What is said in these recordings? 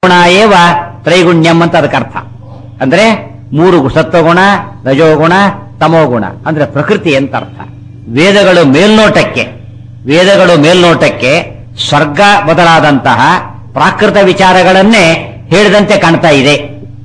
ಗುಣ ಏವ ತ್ರೈಗುಣ್ಯಂ ಅಂತ ಅದಕ್ಕೆ ಅರ್ಥ ಅಂದ್ರೆ ಮೂರು ಗು- ಸತ್ವಗುಣ ರಜೋಗುಣ ತಮೋಗುಣ ಅಂದ್ರೆ ಪ್ರಕೃತಿ ಅಂತ ಅರ್ಥ ವೇದಗಳು ಮೇಲ್ನೋಟಕ್ಕೆ ವೇದಗಳು ಮೇಲ್ನೋಟಕ್ಕೆ ಸ್ವರ್ಗ ಮೊದಲಾದಂತಹ ಪ್ರಾಕೃತ ವಿಚಾರಗಳನ್ನೇ ಹೇಳಿದಂತೆ ಕಾಣ್ತಾ ಇದೆ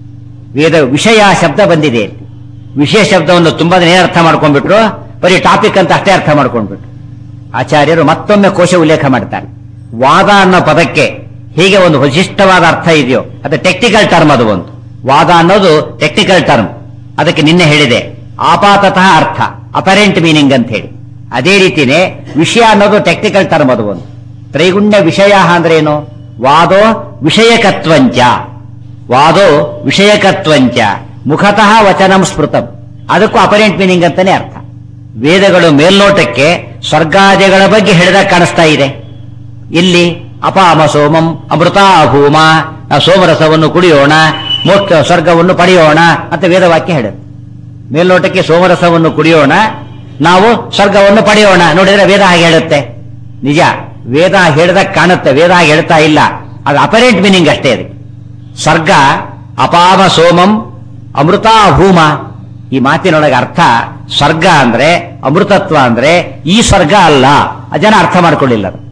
ವೇದ ವಿಷಯ ಶಬ್ದ ಬಂದಿದೆ ವಿಷಯ ಶಬ್ದವನ್ನು ತುಂಬಾ ಏನ್ ಅರ್ಥ ಮಾಡ್ಕೊಂಡ್ಬಿಟ್ರು ಬರೀ ಟಾಪಿಕ್ ಅಂತ ಅಷ್ಟೇ ಅರ್ಥ ಮಾಡ್ಕೊಂಡ್ಬಿಟ್ರು ಆಚಾರ್ಯರು ಮತ್ತೊಮ್ಮೆ ಕೋಶ ಉಲ್ಲೇಖ ಮಾಡ್ತಾರೆ ವಾದ ಅನ್ನೋ ಪದಕ್ಕೆ ಹೀಗೆ ಒಂದು ವಿಶಿಷ್ಟವಾದ ಅರ್ಥ ಇದೆಯೋ ಅದು ಟೆಕ್ನಿಕಲ್ ಟರ್ಮ್ ಅದು ಒಂದು ವಾದ ಅನ್ನೋದು ಟೆಕ್ನಿಕಲ್ ಟರ್ಮ್ ಅದಕ್ಕೆ ನಿನ್ನೆ ಹೇಳಿದೆ ಆಪಾತತಃ ಅರ್ಥ ಅಪರೆಂಟ್ ಮೀನಿಂಗ್ ಅಂತ ಹೇಳಿ ಅದೇ ರೀತಿನೇ ವಿಷಯ ಅನ್ನೋದು ಟೆಕ್ನಿಕಲ್ ಟರ್ಮ್ ಅದು ಒಂದು ತ್ರೈಗುಣ್ಯ ವಿಷಯ ಅಂದ್ರೆ ಏನು ವಾದೋ ವಿಷಯಕತ್ವಂಚ ವಾದೋ ವಿಷಯಕತ್ವಂಚ ಮುಖತಃ ವಚನಂ ಸ್ಮೃತಂ ಅದಕ್ಕೂ ಅಪರೆಂಟ್ ಮೀನಿಂಗ್ ಅಂತಾನೆ ಅರ್ಥ ವೇದಗಳು ಮೇಲ್ನೋಟಕ್ಕೆ ಸ್ವರ್ಗಾದಿಗಳ ಬಗ್ಗೆ ಹೇಳಿದಾಗ ಕಾಣಿಸ್ತಾ ಇದೆ ಇಲ್ಲಿ ಅಪಾಮ ಸೋಮಂ ಅಮೃತ ಭೂಮ ನಾವು ಸೋಮರಸವನ್ನು ಕುಡಿಯೋಣ ಮೋಕ್ಷ ಸ್ವರ್ಗವನ್ನು ಪಡೆಯೋಣ ಅಂತ ವೇದವಾಕ್ಯ ಹೇಳುತ್ತೆ ಮೇಲ್ನೋಟಕ್ಕೆ ಸೋಮರಸವನ್ನು ಕುಡಿಯೋಣ ನಾವು ಸ್ವರ್ಗವನ್ನು ಪಡೆಯೋಣ ನೋಡಿದ್ರೆ ವೇದ ಹಾಗೆ ಹೇಳುತ್ತೆ ನಿಜ ವೇದ ಹೇಳಿದಾಗ ಕಾಣುತ್ತೆ ವೇದ ಹಾಗೆ ಹೇಳ್ತಾ ಇಲ್ಲ ಅದು ಅಪರೆಂಟ್ ಮೀನಿಂಗ್ ಅಷ್ಟೇ ಅದಕ್ಕೆ ಸ್ವರ್ಗ ಅಪಾಮ ಸೋಮಂ ಅಮೃತ ಭೂಮ ಈ ಮಾತಿನೊಳಗೆ ಅರ್ಥ ಸ್ವರ್ಗ ಅಂದ್ರೆ ಅಮೃತತ್ವ ಅಂದ್ರೆ ಈ ಸ್ವರ್ಗ ಅಲ್ಲ ಆ ಜನ ಅರ್ಥ ಮಾಡ್ಕೊಳ್ಳಿಲ್ಲ ಅದು.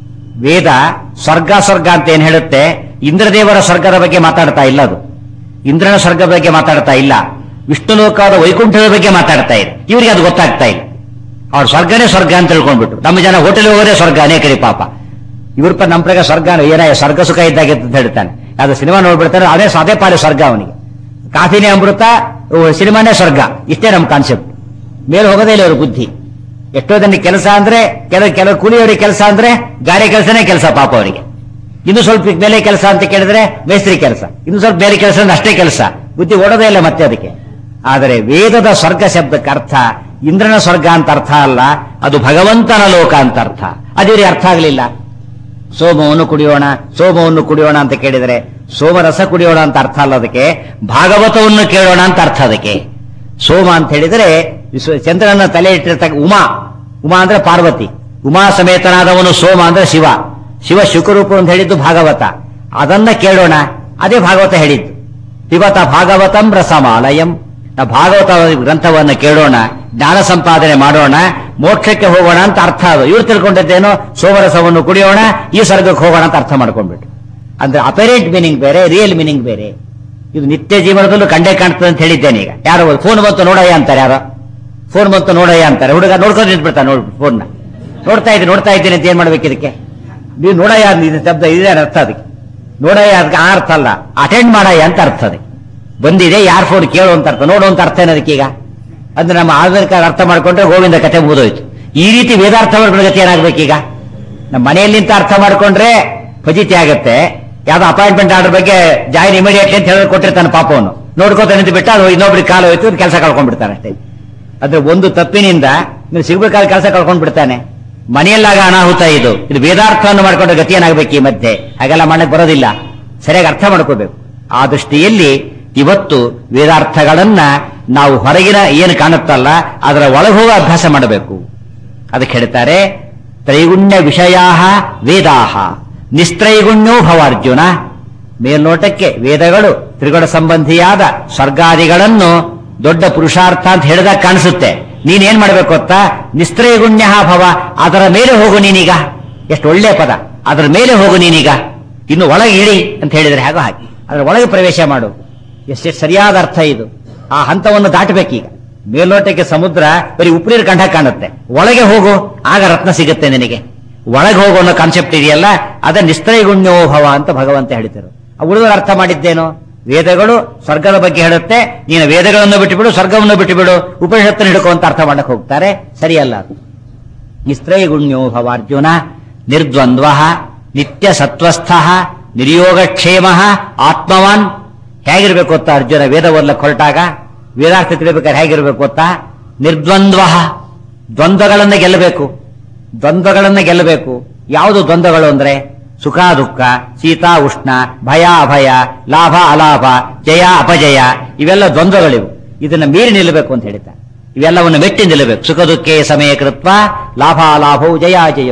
ವೇದ ಸ್ವರ್ಗ ಸ್ವರ್ಗ ಅಂತ ಏನ್ ಹೇಳುತ್ತೆ ಇಂದ್ರದೇವರ ಸ್ವರ್ಗದ ಬಗ್ಗೆ ಮಾತಾಡ್ತಾ ಇಲ್ಲ ಅದು ಇಂದ್ರನ ಸ್ವರ್ಗದ ಬಗ್ಗೆ ಮಾತಾಡ್ತಾ ಇಲ್ಲ ವಿಷ್ಣು ಲೋಕದ ವೈಕುಂಠದ ಬಗ್ಗೆ ಮಾತಾಡ್ತಾ ಇದೆ ಇವರಿಗೆ ಅದು ಗೊತ್ತಾಗ್ತಾ ಇಲ್ಲ ಅವ್ರ ಸ್ವರ್ಗನೇ ಸ್ವರ್ಗ ಅಂತ ತಿಳ್ಕೊಂಡ್ಬಿಟ್ರು ನಮ್ಮ ಜನ ಹೋಟೆಲ್ ಹೋಗೋದೇ ಸ್ವರ್ಗ ಅನೇಕರಿ ಪಾಪ ಇವ್ರ ಪ ನಮ್ಮ ಪ್ರಕಾರ ಸ್ವರ್ಗ ಏನ ಸ್ವರ್ಗ ಸುಖ ಇದ್ದಾಗೆ ಅಂತ ಹೇಳ್ತಾನೆ ಅದು ಸಿನಿಮಾ ನೋಡ್ಬಿಡ್ತಾನೆ ಅದೇ ಅದೇ ಪಾಲು ಸ್ವರ್ಗ ಅವನಿಗೆ ಕಾಫಿನೇ ಅಮೃತ ಓ, ಸಿನಿಮಾನೇ ಸ್ವರ್ಗ ಇಷ್ಟೇ ನಮ್ಮ ಕಾನ್ಸೆಪ್ಟ್ ಮೇಲೆ ಹೋಗೋದೇ ಇಲ್ಲ ಅವ್ರ ಬುದ್ಧಿ ಎಷ್ಟೋ ಜನ ಕೆಲಸ ಅಂದ್ರೆ ಕೆಲ ಕೆಲವು ಕೂಲಿಯವರಿಗೆ ಕೆಲಸ ಅಂದ್ರೆ ಗಾರೆ ಕೆಲಸನೇ ಕೆಲಸ ಪಾಪ ಅವರಿಗೆ ಇನ್ನು ಸ್ವಲ್ಪ ಮೇಲೆ ಕೆಲಸ ಅಂತ ಕೇಳಿದ್ರೆ ಮೇಸ್ತ್ರಿ ಕೆಲಸ ಇನ್ನು ಸ್ವಲ್ಪ ಬೇರೆ ಕೆಲಸ ಅಂದ್ರೆ ಅಷ್ಟೇ ಕೆಲಸ ಬುದ್ಧಿ ಓಡೋದೇ ಇಲ್ಲ ಮತ್ತೆ ಅದಕ್ಕೆ ಆದರೆ ವೇದದ ಸ್ವರ್ಗ ಶಬ್ದಕ್ಕೆ ಅರ್ಥ ಇಂದ್ರನ ಸ್ವರ್ಗ ಅಂತ ಅರ್ಥ ಅಲ್ಲ ಅದು ಭಗವಂತನ ಲೋಕ ಅಂತ ಅರ್ಥ ಅದಿವ್ರಿಗೆ ಅರ್ಥ ಆಗಲಿಲ್ಲ ಸೋಮವನ್ನು ಕುಡಿಯೋಣ ಸೋಮವನ್ನು ಕುಡಿಯೋಣ ಅಂತ ಕೇಳಿದರೆ ಸೋಮರಸ ಕುಡಿಯೋಣ ಅಂತ ಅರ್ಥ ಅಲ್ಲ ಅದಕ್ಕೆ ಭಾಗವತವನ್ನು ಕೇಳೋಣ ಅಂತ ಅರ್ಥ ಅದಕ್ಕೆ ಸೋಮ ಅಂತ ಹೇಳಿದರೆ ವಿಶ್ವ- ಚಂದ್ರನ ತಲೆ ಇಟ್ಟಿರ್ತಕ್ಕ ಉಮಾ ಉಮಾ ಅಂದ್ರೆ ಪಾರ್ವತಿ ಉಮಾ ಸಮೇತನಾದವನು ಸೋಮ ಅಂದ್ರೆ ಶಿವ ಶಿವ ಶುಕರೂಪ ಅಂತ ಹೇಳಿದ್ದು ಭಾಗವತ ಅದನ್ನ ಕೇಳೋಣ ಅದೇ ಭಾಗವತ ಹೇಳಿದ್ದು ಪಿಬತ ಭಾಗವತಂ ರಸಮಾಲಯಂ ನಾವು ಭಾಗವತ ಗ್ರಂಥವನ್ನು ಕೇಳೋಣ ಜ್ಞಾನ ಸಂಪಾದನೆ ಮಾಡೋಣ ಮೋಕ್ಷಕ್ಕೆ ಹೋಗೋಣ ಅಂತ ಅರ್ಥ ಅದು ಇವ್ರು ತಿಳ್ಕೊಂಡಿದ್ದೇನೋ ಸೋಮರಸವನ್ನು ಕುಡಿಯೋಣ ಈ ಸ್ವರ್ಗಕ್ಕೆ ಹೋಗೋಣ ಅಂತ ಅರ್ಥ ಮಾಡ್ಕೊಂಡ್ಬಿಟ್ಟು ಅಂದ್ರೆ ಅಪರೇಟ್ ಮೀನಿಂಗ್ ಬೇರೆ ರಿಯಲ್ ಮೀನಿಂಗ್ ಬೇರೆ ಇದು ನಿತ್ಯ ಜೀವನದಲ್ಲೂ ಕಂಡೇ ಕಾಣ್ತದೆ ಅಂತ ಹೇಳಿದ್ದೇನೆ ಈಗ ಯಾರೋ ಫೋನ್ ಬಂತು ನೋಡಯ್ಯ ಅಂತಾರೆ ಯಾರೋ ಫೋನ್ ಬಂತು ನೋಡಯ್ಯ ಅಂತಾರೆ ಹುಡುಗ ನೋಡ್ಕೊಂಡು ನಿಂತ್ಬಿಡ್ತಾನೆ ನೋಡ್ ಫೋನ್ನ ನೋಡ್ತಾ ಇದ್ದೀನಿ ನೋಡ್ತಾ ಇದ್ದೀನಿ ಅಂತ ಏನ್ ಮಾಡ್ಬೇಕು ಇದಕ್ಕೆ ನೀವು ನೋಡಯ್ಯ ಇದು ಶಬ್ದ ಇದೆ ಅರ್ಥ ಅದಕ್ಕೆ ನೋಡಯ್ಯ ಅದಕ್ಕೆ ಆ ಅರ್ಥ ಅಲ್ಲ ಅಟೆಂಡ್ ಮಾಡಯ್ಯ ಅಂತ ಅರ್ಥ ಅದಕ್ಕೆ ಬಂದಿದೆ ಯಾರ್ ಫೋನ್ ಕೇಳು ಅಂತ ಅರ್ಥ ನೋಡು ಅಂತ ಅರ್ಥ ಏನದಕ್ಕೆ ಈಗ ಅಂದ್ರೆ ನಮ್ಮ ಆಧಾರ್ ಕಾರ್ಡ್ ಅರ್ಥ ಮಾಡ್ಕೊಂಡ್ರೆ ಗೋವಿಂದ ಕತೆ ಮುಗಿದೋಯ್ತು ಈ ರೀತಿ ವೇದಾರ್ಥ ಮಾಡ್ಕೊಳ್ಳೋ ಗತಿ ಏನಾಗ್ಬೇಕೀಗ ನಮ್ಮ ಮನೆಯಲ್ಲಿ ನಿಂತ ಅರ್ಥ ಮಾಡ್ಕೊಂಡ್ರೆ ಫಜಿತಿ ಆಗತ್ತೆ ಯಾವ್ದೋ ಅಪಾಯಿಂಟ್ಮೆಂಟ್ ಆರ್ಡರ್ ಬಗ್ಗೆ ಜಾಯಿನ್ ಇಮಿಡಿಯೇಟ್ಲಿ ಅಂತ ಹೇಳಿ ಕೊಟ್ಟಿರ್ತಾನೆ ಪಾಪವನ್ನು ನೋಡ್ಕೋತ ನಿಂತು ಬಿಟ್ಟು ಅದು ಇನ್ನೊಬ್ರಿಗೆ ಕಾಲು ಹೋಯ್ತು ಕೆಲಸ ಕಳ್ಕೊಂಡ್ಬಿಡ್ತಾನೆ ಅಷ್ಟೇ ಅಂದ್ರೆ ಒಂದು ತಪ್ಪಿನಿಂದ ನೀವು ಸಿಗ್ಬೇಕಾದ ಕೆಲಸ ಕಳ್ಕೊಂಡ್ ಬಿಡ್ತಾನೆ ಮನೆಯಲ್ಲಾಗ ಅನಾಹುತ ಇದು ಇದು ವೇದಾರ್ಥವನ್ನು ಮಾಡ್ಕೊಂಡ್ರೆ ಗತಿ ಏನಾಗಬೇಕು ಈ ಮಧ್ಯೆ ಹಾಗೆಲ್ಲ ಮಾಡಕ್ ಬರೋದಿಲ್ಲ ಸರಿಯಾಗಿ ಅರ್ಥ ಮಾಡ್ಕೋಬೇಕು ಆ ದೃಷ್ಟಿಯಲ್ಲಿ ಇವತ್ತು ವೇದಾರ್ಥಗಳನ್ನ ನಾವು ಹೊರಗಿನ ಏನು ಕಾಣುತ್ತಲ್ಲ ಅದರ ಒಳಗೆ ಹೋಗೋ ಅಭ್ಯಾಸ ಮಾಡಬೇಕು ಅದಕ್ಕೆ ಹೇಳ್ತಾರೆ ತ್ರೈಗುಣ್ಯ ವಿಷಯಾ ವೇದಾಹ ನಿಸ್ತ್ರೈಗುಣ್ಯೋ ಭವಾರ್ಜುನ ಮೇಲ್ನೋಟಕ್ಕೆ ವೇದಗಳು ತ್ರಿಗುಣ ಸಂಬಂಧಿಯಾದ ಸ್ವರ್ಗಾದಿಗಳನ್ನು ದೊಡ್ಡ ಪುರುಷಾರ್ಥ ಅಂತ ಹೇಳಿದಾಗ ಕಾಣಿಸುತ್ತೆ ನೀನೇನ್ ಮಾಡ್ಬೇಕು ಗೊತ್ತಾ ನಿಸ್ತ್ರೈಗುಣ್ಯ ಭವ ಅದರ ಮೇಲೆ ಹೋಗು ನೀನೀಗ ಎಷ್ಟು ಒಳ್ಳೆ ಪದ ಅದರ ಮೇಲೆ ಹೋಗು ನೀನೀಗ ಇನ್ನು ಒಳಗೆ ಇಳಿ ಅಂತ ಹೇಳಿದ್ರೆ ಹಾಗೋ ಹಾಗೆ ಅದರ ಒಳಗೆ ಪ್ರವೇಶ ಮಾಡು ಎಷ್ಟೆಷ್ಟು ಸರಿಯಾದ ಅರ್ಥ ಇದು ಆ ಹಂತವನ್ನು ದಾಟಬೇಕೀಗ ಮೇಲ್ನೋಟಕ್ಕೆ ಸಮುದ್ರ ಬರೀ ಉಪ್ಪುನೀರು ಕಂಡ ಕಾಣುತ್ತೆ ಒಳಗೆ ಹೋಗು ಆಗ ರತ್ನ ಸಿಗುತ್ತೆ ನಿನಗೆ ಒಳಗೆ ಹೋಗೋ ಅನ್ನೋ ಕಾನ್ಸೆಪ್ಟ್ ಇದೆಯಲ್ಲ ಅದ ನಿಸ್ತ್ರೈಗುಣ್ಯೋ ಭವ ಅಂತ ಭಗವಂತ ಹೇಳ್ತಿರು ಉಳಿದವರು ಅರ್ಥ ಮಾಡಿದ್ದೇನೋ ವೇದಗಳು ಸ್ವರ್ಗದ ಬಗ್ಗೆ ಹೇಳುತ್ತೆ ನೀನು ವೇದಗಳನ್ನು ಬಿಟ್ಟುಬಿಡು ಸ್ವರ್ಗವನ್ನು ಬಿಟ್ಟುಬಿಡು ಉಪನಿಷತ್ತನ್ನು ಹಿಡ್ಕೊ ಅಂತ ಅರ್ಥ ಮಾಡಕ್ ಹೋಗ್ತಾರೆ ಸರಿಯಲ್ಲ ಅದು ನಿಸ್ತ್ರೈಗುಣ್ಯೋ ಭವ ಅರ್ಜುನ ನಿರ್ದ್ವಂದ್ವ ನಿತ್ಯ ಸತ್ವಸ್ಥ ನಿರ್ಯೋಗಕ್ಷೇಮ ಆತ್ಮವಾನ್ ಹೇಗಿರ್ಬೇಕು ಗೊತ್ತಾ ಅರ್ಜುನ ವೇದ ಓದ್ಲಕ್ಕೆ ಹೊರಟಾಗ ವೇದಾರ್ಥ ತಿಳಿಬೇಕಾದ್ರೆ ಹೇಗಿರ್ಬೇಕು ಗೊತ್ತಾ ನಿರ್ದ್ವಂದ್ವ ದ್ವಂದ್ವಗಳನ್ನ ಗೆಲ್ಲಬೇಕು ದ್ವಂದ್ವಗಳನ್ನ ಗೆಲ್ಲಬೇಕು ಯಾವುದು ದ್ವಂದ್ವಗಳು ಅಂದ್ರೆ ಸುಖ ದುಃಖ ಶೀತ ಉಷ್ಣ ಭಯ ಅಭಯ ಲಾಭ ಅಲಾಭ ಜಯ ಅಪಜಯ ಇವೆಲ್ಲ ದ್ವಂದ್ವಗಳಿವು ಇದನ್ನ ಮೀರಿ ನಿಲ್ಲಬೇಕು ಅಂತ ಹೇಳ್ತಾರೆ ಇವೆಲ್ಲವನ್ನು ಮೆಟ್ಟಿ ನಿಲ್ಲಬೇಕು ಸುಖ ದುಃಖೇ ಸಮಯ ಕೃತ್ವ ಲಾಭ ಲಾಭವು ಜಯ ಜಯವು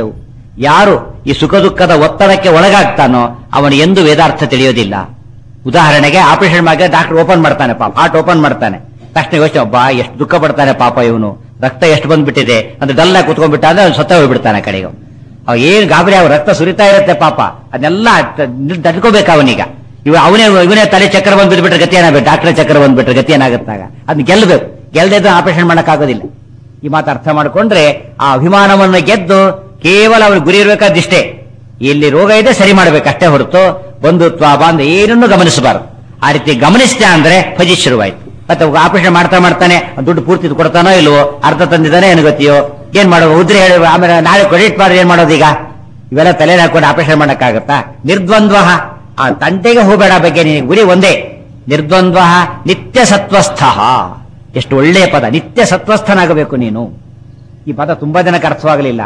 ಯಾರು ಈ ಸುಖ ದುಃಖದ ಒತ್ತಡಕ್ಕೆ ಒಳಗಾಗ್ತಾನೋ ಅವನು ಎಂದು ವೇದಾರ್ಥ ತಿಳಿಯೋದಿಲ್ಲ ಉದಾಹರಣೆಗೆ ಆಪರೇಷನ್ ಮಾಡಿ ಡಾಕ್ಟರ್ ಓಪನ್ ಮಾಡ್ತಾನೆ ಪಾಪ ಹಾರ್ಟ್ ಓಪನ್ ಮಾಡ್ತಾನೆ ತಕ್ಷಣ ಯೋಚನೆ ಬಾ ಎಷ್ಟು ದುಃಖ ಪಡ್ತಾನೆ ಪಾಪ ಇವನು ರಕ್ತ ಎಷ್ಟು ಬಂದ್ಬಿಟ್ಟಿದೆ ಅಂತ ಡಲ್ಲ ಕುತ್ಕೊಂಡ್ಬಿಟ್ಟ ಅಂದ್ರೆ ಅವ್ನು ಸತ್ತ ಹೋಗ್ಬಿಡ್ತಾನೆ ಆ ಕಡೆಗೆ ಅವ್ ಏನ್ ಗಾಬರಿ ಅವ್ ರಕ್ತ ಸುರಿತಾ ಇರುತ್ತೆ ಪಾಪ ಅದನ್ನೆಲ್ಲ ತಡ್ಕೋಬೇಕು ಅವನೀಗ ಇವ ಅವನೇ ಇವನೇ ತಲೆ ಚಕ್ರ ಬಂದ್ಬಿಟ್ರೆ ಗತಿ ಏನಾಗಬೇಕು ಡಾಕ್ಟರ್ ಚಕ್ರ ಬಂದ್ಬಿಟ್ರೆ ಗತಿ ಏನಾಗುತ್ತಾಗ ಅದನ್ನ ಗೆಲ್ಲಬೇಕು ಗೆಲ್ಲದೆ ಆಪರೇಷನ್ ಮಾಡಕ್ಕಾಗೋದಿಲ್ಲ ಈ ಮಾತು ಅರ್ಥ ಮಾಡ್ಕೊಂಡ್ರೆ ಆ ಅಭಿಮಾನವನ್ನು ಗೆದ್ದು ಕೇವಲ ಅವ್ರ ಗುರಿ ಇರಬೇಕಾದಿಷ್ಟೇ ಎಲ್ಲಿ ರೋಗ ಇದೆ ಸರಿ ಮಾಡ್ಬೇಕು ಅಷ್ಟೇ ಹೊರತು ಬಂಧುತ್ವ ಬಾಂಧ ಏನನ್ನು ಗಮನಿಸಬಾರದು ಆ ರೀತಿ ಗಮನಿಸಿದೆ ಅಂದ್ರೆ ಫಜಿ ಶುರುವಾಯ್ತು ಮತ್ತೆ ಆಪರೇಷನ್ ಮಾಡ್ತಾ ಮಾಡ್ತಾನೆ ದುಡ್ಡು ಪೂರ್ತಿ ಕೊಡ್ತಾನೋ ಇಲ್ವೋ ಅರ್ಧ ತಂದಿದ್ದಾನೆ ಏನು ಗೊತ್ತಿಯೋ ಏನ್ ಮಾಡೋದು ಉದ್ರೆ ಹೇಳಿ ಆಮೇಲೆ ನಾಳೆ ಕ್ರೆಡಿಟ್ ಮಾಡಿ ಏನ್ ಮಾಡೋದು ಈಗ ಇವೆಲ್ಲ ತಲೆ ಹಾಕೊಂಡು ಆಪರೇಷನ್ ಮಾಡಕ್ಕಾಗತ್ತಾ ನಿರ್ದ್ವಂದ್ವ ಆ ತಂಟೆಗೆ ಹೋಗಬೇಡ ಬಗ್ಗೆ ನಿನಗೆ ಗುರಿ ಒಂದೇ ನಿರ್ದ್ವಂದ್ವ ನಿತ್ಯ ಸತ್ವಸ್ಥ ಎಷ್ಟು ಒಳ್ಳೆಯ ಪದ ನಿತ್ಯ ಸತ್ವಸ್ಥನಾಗಬೇಕು ನೀನು ಈ ಪದ ತುಂಬಾ ಜನಕ್ಕೆ ಅರ್ಥವಾಗಲಿಲ್ಲ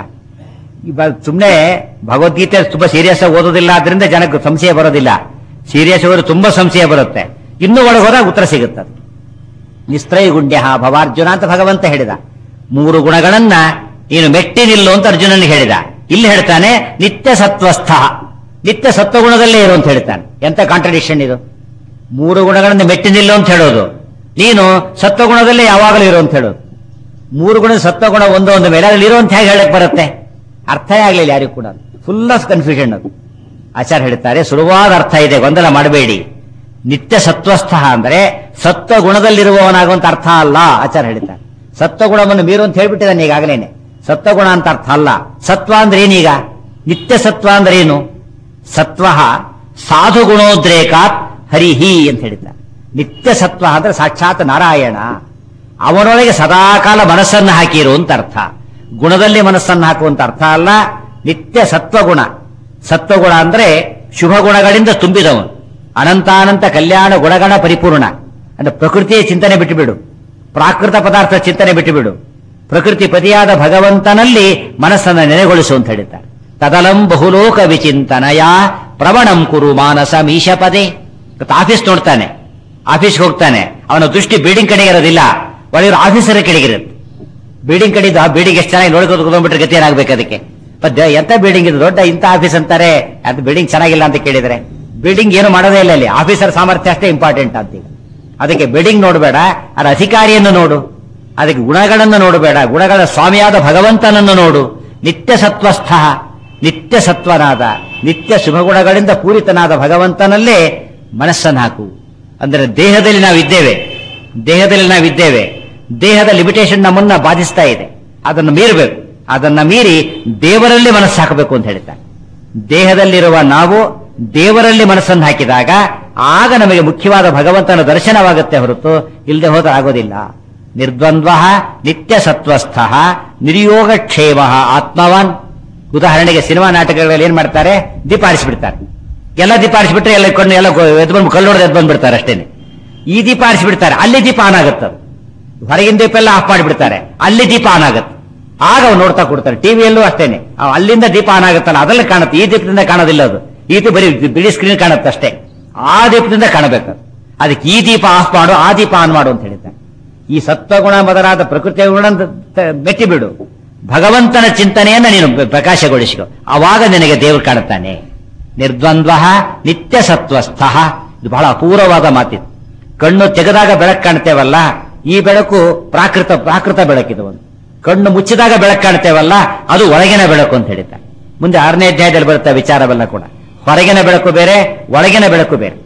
ಸುಮ್ಮನೆ ಭಗವದ್ಗೀತೆ ತುಂಬಾ ಸೀರಿಯಸ್ ಆಗಿ ಓದೋದಿಲ್ಲ ಆದ್ರಿಂದ ಜನಕ್ಕೆ ಸಂಶಯ ಬರೋದಿಲ್ಲ ಸೀರಿಯಸ್ ಓದಿ ತುಂಬಾ ಸಂಶಯ ಬರುತ್ತೆ ಇನ್ನೂ ಒಳಗೆ ಹೋದಾಗ ಉತ್ತರ ಸಿಗುತ್ತೆ ಅದು. ನಿಸ್ತ್ರಯ ಗುಣ್ಯ ಭವಾರ್ಜುನ ಅಂತ ಭಗವಂತ ಹೇಳಿದ ಮೂರು ಗುಣಗಳನ್ನ ನೀನು ಮೆಟ್ಟಿ ನಿಲ್ಲು ಅಂತ ಅರ್ಜುನನಿಗೆ ಹೇಳಿದ ಇಲ್ಲಿ ಹೇಳ್ತಾನೆ ನಿತ್ಯ ಸತ್ವಸ್ಥ ನಿತ್ಯ ಸತ್ವಗುಣದಲ್ಲೇ ಇರು ಅಂತ ಹೇಳ್ತಾನೆ ಎಂತ ಕಾಂಟ್ರಡಿಕ್ಷನ್ ಇದು ಮೂರು ಗುಣಗಳನ್ನು ಮೆಟ್ಟಿ ನಿಲ್ಲು ಅಂತ ಹೇಳೋದು ನೀನು ಸತ್ವಗುಣದಲ್ಲೇ ಯಾವಾಗಲೂ ಇರು ಅಂತ ಹೇಳೋದು ಮೂರು ಗುಣ ಸತ್ವಗುಣ ಒಂದು ಒಂದು ಮೇಲೆ ಅದ್ರಲ್ಲಿ ಇರೋ ಅಂತ ಹೇಗೆ ಹೇಳಕ್ ಬರುತ್ತೆ ಅರ್ಥನೇ ಆಗ್ಲಿಲ್ಲ ಯಾರಿಗೂ ಕೂಡ ಫುಲ್ ಆಫ್ ಕನ್ಫ್ಯೂಷನ್ ಅದು ಆಚಾರ್ಯ ಹೇಳ್ತಾರೆ ಸುಲಭವಾದ ಅರ್ಥ ಇದೆ ಗೊಂದಲ ಮಾಡಬೇಡಿ ನಿತ್ಯ ಸತ್ವಸ್ಥ ಅಂದ್ರೆ ಸತ್ವ ಗುಣದಲ್ಲಿರುವವನಾಗುವಂತ ಅರ್ಥ ಅಲ್ಲ ಆಚಾರ್ಯ ಹೇಳ್ತಾರೆ ಸತ್ವಗುಣವನ್ನು ಮೀರು ಅಂತ ಹೇಳ್ಬಿಟ್ಟಿದ್ದಾನೆ ಈಗಾಗಲೇನೆ ಸತ್ವಗುಣ ಅಂತ ಅರ್ಥ ಅಲ್ಲ ಸತ್ವ ಅಂದ್ರೆ ಏನೀಗ ನಿತ್ಯ ಸತ್ವ ಅಂದ್ರೆ ಏನು ಸತ್ವ ಸಾಧು ಗುಣೋದ್ರೇಕಾತ್ ಹರಿಹಿ ಅಂತ ಹೇಳಿದ್ದಾರೆ ನಿತ್ಯ ಸತ್ವ ಅಂದ್ರೆ ಸಾಕ್ಷಾತ್ ನಾರಾಯಣ ಅವನೊಳಗೆ ಸದಾಕಾಲ ಮನಸ್ಸನ್ನು ಹಾಕಿರು ಅಂತ ಅರ್ಥ ಗುಣದಲ್ಲಿ ಮನಸ್ಸನ್ನು ಹಾಕುವಂತ ಅರ್ಥ ಅಲ್ಲ ನಿತ್ಯ ಸತ್ವಗುಣ ಸತ್ವಗುಣ ಅಂದ್ರೆ ಶುಭ ಗುಣಗಳಿಂದ ತುಂಬಿದವನು ಅನಂತಾನಂತ ಕಲ್ಯಾಣ ಗುಣಗಣ ಪರಿಪೂರ್ಣ ಅಂದ್ರೆ ಪ್ರಕೃತಿಯ ಚಿಂತನೆ ಬಿಟ್ಟುಬಿಡು ಪ್ರಾಕೃತ ಪದಾರ್ಥ ಚಿಂತನೆ ಬಿಟ್ಟುಬಿಡು ಪ್ರಕೃತಿ ಪತಿಯಾದ ಭಗವಂತನಲ್ಲಿ ಮನಸ್ಸನ್ನು ನೆನೆಗೊಳಿಸು ಅಂತ ಹೇಳಿದ್ದಾರೆ ತದಲಂ ಬಹುಲೋಕ ವಿಚಿಂತನಯ ಪ್ರವಣಂ ಕುರು ಮಾನಸ ಮೀಶ ಪದೇ ಆಫೀಸ್ ನೋಡ್ತಾನೆ ಆಫೀಸ್ಗೆ ಹೋಗ್ತಾನೆ ಅವನ ದೃಷ್ಟಿ ಬಿಲ್ಡಿಂಗ್ ಕಡೆಗೆ ಇರೋದಿಲ್ಲ ಒಳಗಿರೋ ಆಫೀಸರ್ ಕಡೆಗಿರುತ್ತೆ ಬಿಲ್ಡಿಂಗ್ ಕಡೆದು ಆ ಬಿಲ್ಡಿಂಗ್ ಎಷ್ಟು ಚೆನ್ನಾಗಿ ನೋಡ್ಕೊಂಡು ಕೂತ್ಕೊಂಡ್ಬಿಟ್ರೆ ಗತಿ ಏನಾಗ್ಬೇಕು ಅದಕ್ಕೆ ಮತ್ತೆ ಎಂತ ಬಿಲ್ಡಿಂಗ್ ಇದು ದೊಡ್ಡ ಇಂಥ ಆಫೀಸ್ ಅಂತಾರೆ ಅದು ಬಿಲ್ಡಿಂಗ್ ಚೆನ್ನಾಗಿಲ್ಲ ಅಂತ ಕೇಳಿದ್ರೆ ಬಿಲ್ಡಿಂಗ್ ಏನು ಮಾಡೋದೇ ಇಲ್ಲ ಅಲ್ಲಿ ಆಫೀಸರ್ ಸಾಮರ್ಥ್ಯ ಅಷ್ಟೇ ಇಂಪಾರ್ಟೆಂಟ್ ಅಂತ ಈಗ ಅದಕ್ಕೆ ಬಿಲ್ಡಿಂಗ್ ನೋಡಬೇಡ ಅದರ ಅಧಿಕಾರಿಯನ್ನು ನೋಡು ಅದಕ್ಕೆ ಗುಣಗಳನ್ನು ನೋಡಬೇಡ ಗುಣಗಳ ಸ್ವಾಮಿಯಾದ ಭಗವಂತನನ್ನು ನೋಡು ನಿತ್ಯ ಸತ್ವಸ್ಥ ನಿತ್ಯ ಸತ್ವನಾದ ನಿತ್ಯ ಶುಭ ಗುಣಗಳಿಂದ ಪೂರಿತನಾದ ಭಗವಂತನಲ್ಲೇ ಮನಸ್ಸನ್ನು ಹಾಕು ಅಂದರೆ ದೇಹದಲ್ಲಿ ನಾವಿದ್ದೇವೆ ದೇಹದಲ್ಲಿ ನಾವಿದ್ದೇವೆ ದೇಹದ ಲಿಮಿಟೇಷನ್ ನಮ್ಮನ್ನ ಬಾಧಿಸ್ತಾ ಇದೆ ಅದನ್ನು ಮೀರಬೇಕು ಅದನ್ನ ಮೀರಿ ದೇವರಲ್ಲಿ ಮನಸ್ಸು ಹಾಕಬೇಕು ಅಂತ ಹೇಳ್ತಾರೆ ದೇಹದಲ್ಲಿರುವ ನಾವು ದೇವರಲ್ಲಿ ಮನಸ್ಸನ್ನು ಹಾಕಿದಾಗ ಆಗ ನಮಗೆ ಮುಖ್ಯವಾದ ಭಗವಂತನ ದರ್ಶನವಾಗುತ್ತೆ ಹೊರತು ಇಲ್ಲದೆ ಹೋದ್ರೆ ಆಗೋದಿಲ್ಲ ನಿರ್ದ್ವಂದ್ವ ನಿತ್ಯ ಸತ್ವಸ್ಥ ನಿರ್ಯೋಗ ಕ್ಷೇಮ ಆತ್ಮವಾನ್ ಉದಾಹರಣೆಗೆ ಸಿನಿಮಾ ನಾಟಕಗಳಲ್ಲಿ ಏನ್ ಮಾಡ್ತಾರೆ ದೀಪ ಆರಿಸ್ಬಿಡ್ತಾರೆ ಎಲ್ಲ ದೀಪ ಆರಿಸ್ಬಿಟ್ರೆ ಎಲ್ಲ ಕೊಂಡು ಎಲ್ಲ ಎದ್ದು ಬಂದು ಕಲ್ಲು ಹೊಡೆದು ಎದ್ದು ಬಂದ್ಬಿಡ್ತಾರೆ ಅಷ್ಟೇನೆ ಈ ದೀಪ ಆರಿಸ್ಬಿಡ್ತಾರೆ ಅಲ್ಲಿ ದೀಪ ಆನ್ ಆಗುತ್ತೆ ಅದು. ಹೊರಗಿನ ದೀಪ ಎಲ್ಲ ಆಫ್ ಮಾಡಿಬಿಡ್ತಾರೆ ಅಲ್ಲಿ ದೀಪ ಆನ್ ಆಗುತ್ತೆ ಆಗ ಅವ್ರು ನೋಡ್ತಾ ಕೊಡ್ತಾರೆ ಟಿವಿಯಲ್ಲೂ ಅಷ್ಟೇನೆ ಅವ್ ಅಲ್ಲಿಂದ ದೀಪ ಆನ್ ಆಗುತ್ತಲ್ಲ ಅದರಲ್ಲಿ ಕಾಣುತ್ತೆ ಈ ದೀಪದಿಂದ ಕಾಣೋದಿಲ್ಲ ಅದು ಈ ದೀಪ ಬರೀ ಬಿಳಿ ಸ್ಕ್ರೀನ್ ಕಾಣುತ್ತೆ ಅಷ್ಟೇ ಆ ದೀಪದಿಂದ ಕಾಣಬೇಕು ಅದು. ಅದಕ್ಕೆ ಈ ದೀಪ ಆಫ್ ಮಾಡು ಆ ದೀಪ ಆನ್ ಮಾಡು ಅಂತ ಹೇಳಿದ್ದಾರೆ ಈ ಸತ್ವಗುಣ ಮೊದಲಾದ ಪ್ರಕೃತಿಯ ಗುಣ ಮೆಟ್ಟಿ ಬಿಡು ಭಗವಂತನ ಚಿಂತನೆಯನ್ನ ನೀನು ಪ್ರಕಾಶಗೊಳಿಸಿಕೊ ಅವಾಗ ನಿನಗೆ ದೇವರು ಕಾಣುತ್ತಾನೆ ನಿರ್ದ್ವಂದ್ವ ನಿತ್ಯ ಸತ್ವಸ್ಥ ಇದು ಬಹಳ ಅಪೂರ್ವವಾದ ಮಾತಿದು ಕಣ್ಣು ತೆಗೆದಾಗ ಬೆಳಕು ಕಾಣ್ತೇವಲ್ಲ ಈ ಬೆಳಕು ಪ್ರಾಕೃತ ಪ್ರಾಕೃತ ಬೆಳಕಿದು ಒಂದು ಕಣ್ಣು ಮುಚ್ಚಿದಾಗ ಬೆಳಕು ಕಾಣ್ತೇವಲ್ಲ ಅದು ಒಳಗಿನ ಬೆಳಕು ಅಂತ ಹೇಳಿದ್ದಾರೆ ಮುಂದೆ ಆರನೇ ಅಧ್ಯಾಯದಲ್ಲಿ ಬರುತ್ತೆ ವಿಚಾರವೆಲ್ಲ ಕೂಡ ಹೊರಗಿನ ಬೆಳಕು ಬೇರೆ ಒಳಗಿನ ಬೆಳಕು ಬೇರೆ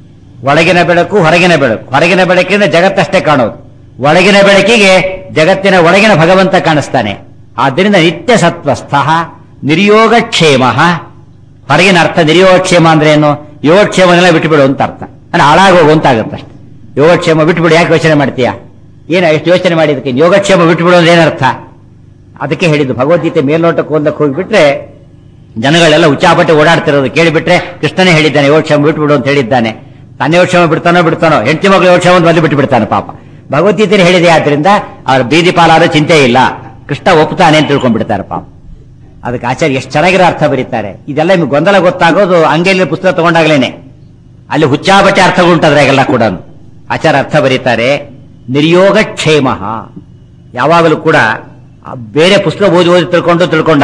ಒಳಗಿನ ಬೆಳಕು ಹೊರಗಿನ ಬೆಳಕು ಹೊರಗಿನ ಬೆಳಕಿಂದ ಜಗತ್ತಷ್ಟೇ ಕಾಣೋದು ಒಳಗಿನ ಬೆಳಕಿಗೆ ಜಗತ್ತಿನ ಒಳಗಿನ ಭಗವಂತ ಕಾಣಿಸ್ತಾನೆ ಆದ್ದರಿಂದ ನಿತ್ಯ ಸತ್ವಸ್ಥ ನಿರ್ಯೋಗ ಕ್ಷೇಮ ಹೊರಗಿನ ಅರ್ಥ ನಿರ್ಯೋಗಕ್ಷೇಮ ಅಂದ್ರೆ ಏನು ಯೋಗಕ್ಷೇಮನೆಲ್ಲ ಬಿಟ್ಟುಬಿಡು ಅಂತ ಅರ್ಥ ಅಂದ್ರೆ ಹಾಳಾಗೋಗು ಅಂತ ಆಗುತ್ತೆ ಅಷ್ಟೇ ಯೋಗಕ್ಷೇಮ ಬಿಟ್ಬಿಡು ಯಾಕೆ ಯೋಚನೆ ಮಾಡ್ತೀಯಾ ಏನು ಎಷ್ಟು ಯೋಚನೆ ಮಾಡಿದಕ್ಕೆ ಯೋಗಕ್ಷೇಮ ಬಿಟ್ಬಿಡು ಅಂದ್ರೆ ಏನರ್ಥ ಅದಕ್ಕೆ ಹೇಳಿದ್ದು ಭಗವದ್ಗೀತೆ ಮೇಲ್ನೋಟಕ್ಕೆ ಓದಕ್ಕೆ ಹೋಗಿಬಿಟ್ರೆ ಜನಗಳೆಲ್ಲ ಉಚ್ಚಾಪಟ್ಟೆ ಓಡಾಡ್ತಿರೋದು ಕೇಳಿಬಿಟ್ರೆ ಕೃಷ್ಣನೇ ಹೇಳಿದ್ದಾನೆ ಯೋಗಕ್ಷೇಮ ಬಿಟ್ಬಿಡು ಅಂತ ಹೇಳಿದ್ದಾನೆ ತನ್ನ ಯೋಗಕ್ಷೇಮ ಬಿಡ್ತಾನೋ ಬಿಡ್ತಾನೋ ಹೆಂಡತಿ ಮಗಳು ಯೋಗಕ್ಷೇಮ ಅಂತ ಬಂದು ಬಿಟ್ಟು ಬಿಡ್ತಾನೆ ಪಾಪ ಭಗವದ್ಗೀತೆ ಹೇಳಿದೆ ಆದ್ರಿಂದ ಅವ್ರ ಬೀದಿ ಪಾಲಾದ ಚಿಂತೆ ಇಲ್ಲ ಕೃಷ್ಣ ಒಪ್ತಾನೆ ಅಂತ ತಿಳ್ಕೊಂಡ್ಬಿಡ್ತಾರೆ ಪಾಪ ಅದಕ್ಕೆ ಆಚಾರ್ಯ ಎಷ್ಟು ಚೆನ್ನಾಗಿರೋ ಅರ್ಥ ಬರೀತಾರೆ ಇದೆಲ್ಲ ನಿಮ್ಗೆ ಗೊಂದಲ ಗೊತ್ತಾಗೋದು ಅಂಗಡಿಯಲ್ಲಿ ಪುಸ್ತಕ ತಗೊಂಡಾಗ್ಲೇನೆ ಅಲ್ಲಿ ಹುಚ್ಚಾಬಟ್ಟೆ ಅರ್ಥಗಳುಂಟದ್ರಾಗೆಲ್ಲ ಕೂಡ ಆಚಾರ ಅರ್ಥ ಬರೀತಾರೆ ನಿರ್ಯೋಗ ಕ್ಷೇಮ ಯಾವಾಗಲೂ ಕೂಡ ಆ ಬೇರೆ ಪುಸ್ತಕ ಓದಿ ಓದಿ ತಿಳ್ಕೊಂಡು ತಿಳ್ಕೊಂಡಾನು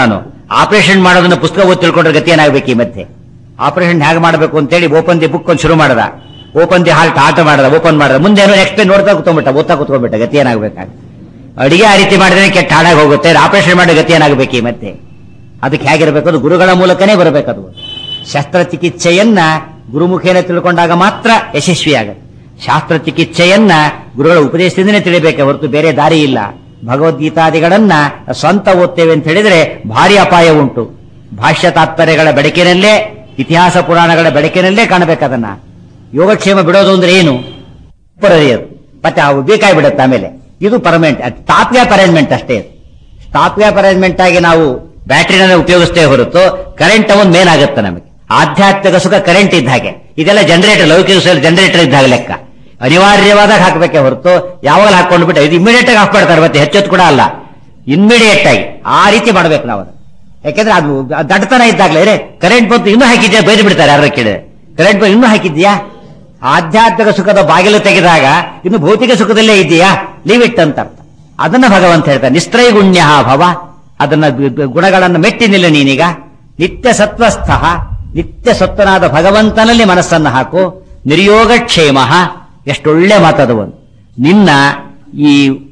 ಆಪರೇಷನ್ ಮಾಡೋದನ್ನ ಪುಸ್ತಕ ಓದಿ ತಿಳ್ಕೊಂಡ್ರೆ ಗತಿ ಏನಾಗಬೇಕು ಈ ಮಧ್ಯೆ ಆಪರೇಷನ್ ಹೇಗೆ ಮಾಡಬೇಕು ಅಂತೇಳಿ ಓಪನ್ ದಿ ಬುಕ್ ಒಂದು ಶುರು ಮಾಡದ ಓಪನ್ ದಿ ಹಾಲ್ಟ್ ಆಟ ಮಾಡದ ಓಪನ್ ಮಾಡದ ಮುಂದೆ ಏನೋ ನೆಕ್ಸ್ಟ್ ನೋಡ್ತಾ ಕುತ್ಕೊಂಡ್ಬಿಟ್ಟ ಓದ್ತಾ ಕುತ್ಕೊಂಡ್ಬಿಟ್ಟ ಗತಿ ಏನಾಗಬೇಕಾಗ ಅಡಿಗೆ ಆ ರೀತಿ ಮಾಡಿದ್ರೆ ಕೆಟ್ಟ ಹಾಳಾಗಿ ಹೋಗುತ್ತೆ ಆಪರೇಷನ್ ಮಾಡೋ ಗತಿ ಏನಾಗಬೇಕು ಈ ಮತ್ತೆ ಅದಕ್ಕೆ ಹೇಗಿರಬೇಕು ಅದು ಗುರುಗಳ ಮೂಲಕನೇ ಬರಬೇಕದು ಶಸ್ತ್ರಚಿಕಿತ್ಸೆಯನ್ನ ಗುರುಮುಖೇನ ತಿಳ್ಕೊಂಡಾಗ ಮಾತ್ರ ಯಶಸ್ವಿಯಾಗುತ್ತೆ ಶಾಸ್ತ್ರ ಚಿಕಿತ್ಸೆಯನ್ನ ಗುರುಗಳ ಉಪದೇಶದಿಂದನೇ ತಿಳಿಬೇಕೆ ಹೊರತು ಬೇರೆ ದಾರಿ ಇಲ್ಲ ಭಗವದ್ಗೀತಾದಿಗಳನ್ನ ಸ್ವಂತ ಓದ್ತೇವೆ ಅಂತ ಹೇಳಿದ್ರೆ ಭಾರಿ ಅಪಾಯ ಉಂಟು ಭಾಷ್ಯ ತಾತ್ಪರ್ಯಗಳ ಬೆಳಕಿನಲ್ಲೇ ಇತಿಹಾಸ ಪುರಾಣಗಳ ಬೆಳಕಿನಲ್ಲೇ ಕಾಣಬೇಕದನ್ನ ಯೋಗಕ್ಷೇಮ ಬಿಡೋದು ಅಂದ್ರೆ ಏನು ಪರದಿಯದು ಮತ್ತೆ ಅವು ಬೇಕಾಗಿ ಬಿಡುತ್ತೆ ಆಮೇಲೆ ಇದು ಪರ್ಮನೆಂಟ್ ಸ್ಟಾಪ್ ಅರೇಂಜ್ಮೆಂಟ್ ಅಷ್ಟೇ ಇದು ಸ್ಟಾಪ್ ಅರೇಂಜ್ಮೆಂಟ್ ಆಗಿ ನಾವು ಬ್ಯಾಟ್ರಿನ ಉಪಯೋಗಿಸ್ತೇವೆ ಹೊರತು ಕರೆಂಟ್ ಒಂದು ಮೇನ್ ಆಗುತ್ತೆ ನಮಗೆ ಆಧ್ಯಾತ್ಮಿಕ ಸುಖ ಕರೆಂಟ್ ಇದ್ದ ಹಾಗೆ ಇದೆಲ್ಲ ಜನರೇಟರ್ ಲೌಕಿಕ ಜನರೇಟರ್ ಇದ್ದ ಹಾಗೆ ಲೆಕ್ಕ ಅನಿವಾರ್ಯವಾದಾಗ ಹಾಕಬೇಕೆ ಹೊರತು ಯಾವಾಗ ಹಾಕೊಂಡು ಬಿಟ್ಟು ಇದು ಇಮಿಡಿಯೇಟ್ ಆಗಿ ಆಫ್ ಮಾಡ್ತಾರೆ ಮತ್ತೆ ಹೆಚ್ಚೊತ್ತು ಕೂಡ ಅಲ್ಲ ಇಮಿಡಿಯೇಟ್ ಆಗಿ ಆ ರೀತಿ ಮಾಡ್ಬೇಕು ನಾವು ಅದು ಯಾಕೆಂದ್ರೆ ಅದು ದಡ್ತನ ಇದ್ದಾಗಲೇ ರೇ ಕರೆಂಟ್ ಬಂತು ಇನ್ನೂ ಹಾಕಿದ್ಯಾ ಬೈದು ಬಿಡ್ತಾರೆ ಯಾರು ಕೇಳಿದ್ರೆ ಕರೆಂಟ್ ಬಂದು ಇನ್ನೂ ಹಾಕಿದ್ಯಾ ಆಧ್ಯಾತ್ಮಿಕ ಸುಖದ ಬಾಗಿಲು ತೆಗೆದಾಗ ಇನ್ನು ಭೌತಿಕ ಸುಖದಲ್ಲೇ ಇದೆಯಾ ಲೀವ್ ಇಟ್ ಅಂತ ಅರ್ಥ ಅದನ್ನ ಭಗವಂತ ಹೇಳ್ತಾನೆ ನಿಸ್ತ್ರೈಗುಣ್ಯ ಭವ ಅದನ್ನ ಬ- ಬ- ಗುಣಗಳನ್ನು ಮೆಟ್ಟಿನಿಲ್ಲ ನೀನೀಗ ನಿತ್ಯ ಸತ್ವಸ್ಥ ನಿತ್ಯ ಸತ್ವನಾದ ಭಗವಂತನಲ್ಲಿ ಮನಸ್ಸನ್ನು ಹಾಕು ನಿರ್ಯೋಗ ಕ್ಷೇಮ ಎಷ್ಟೊಳ್ಳೆ ಮಾತದು ಒಂದು ನಿನ್ನ ಈ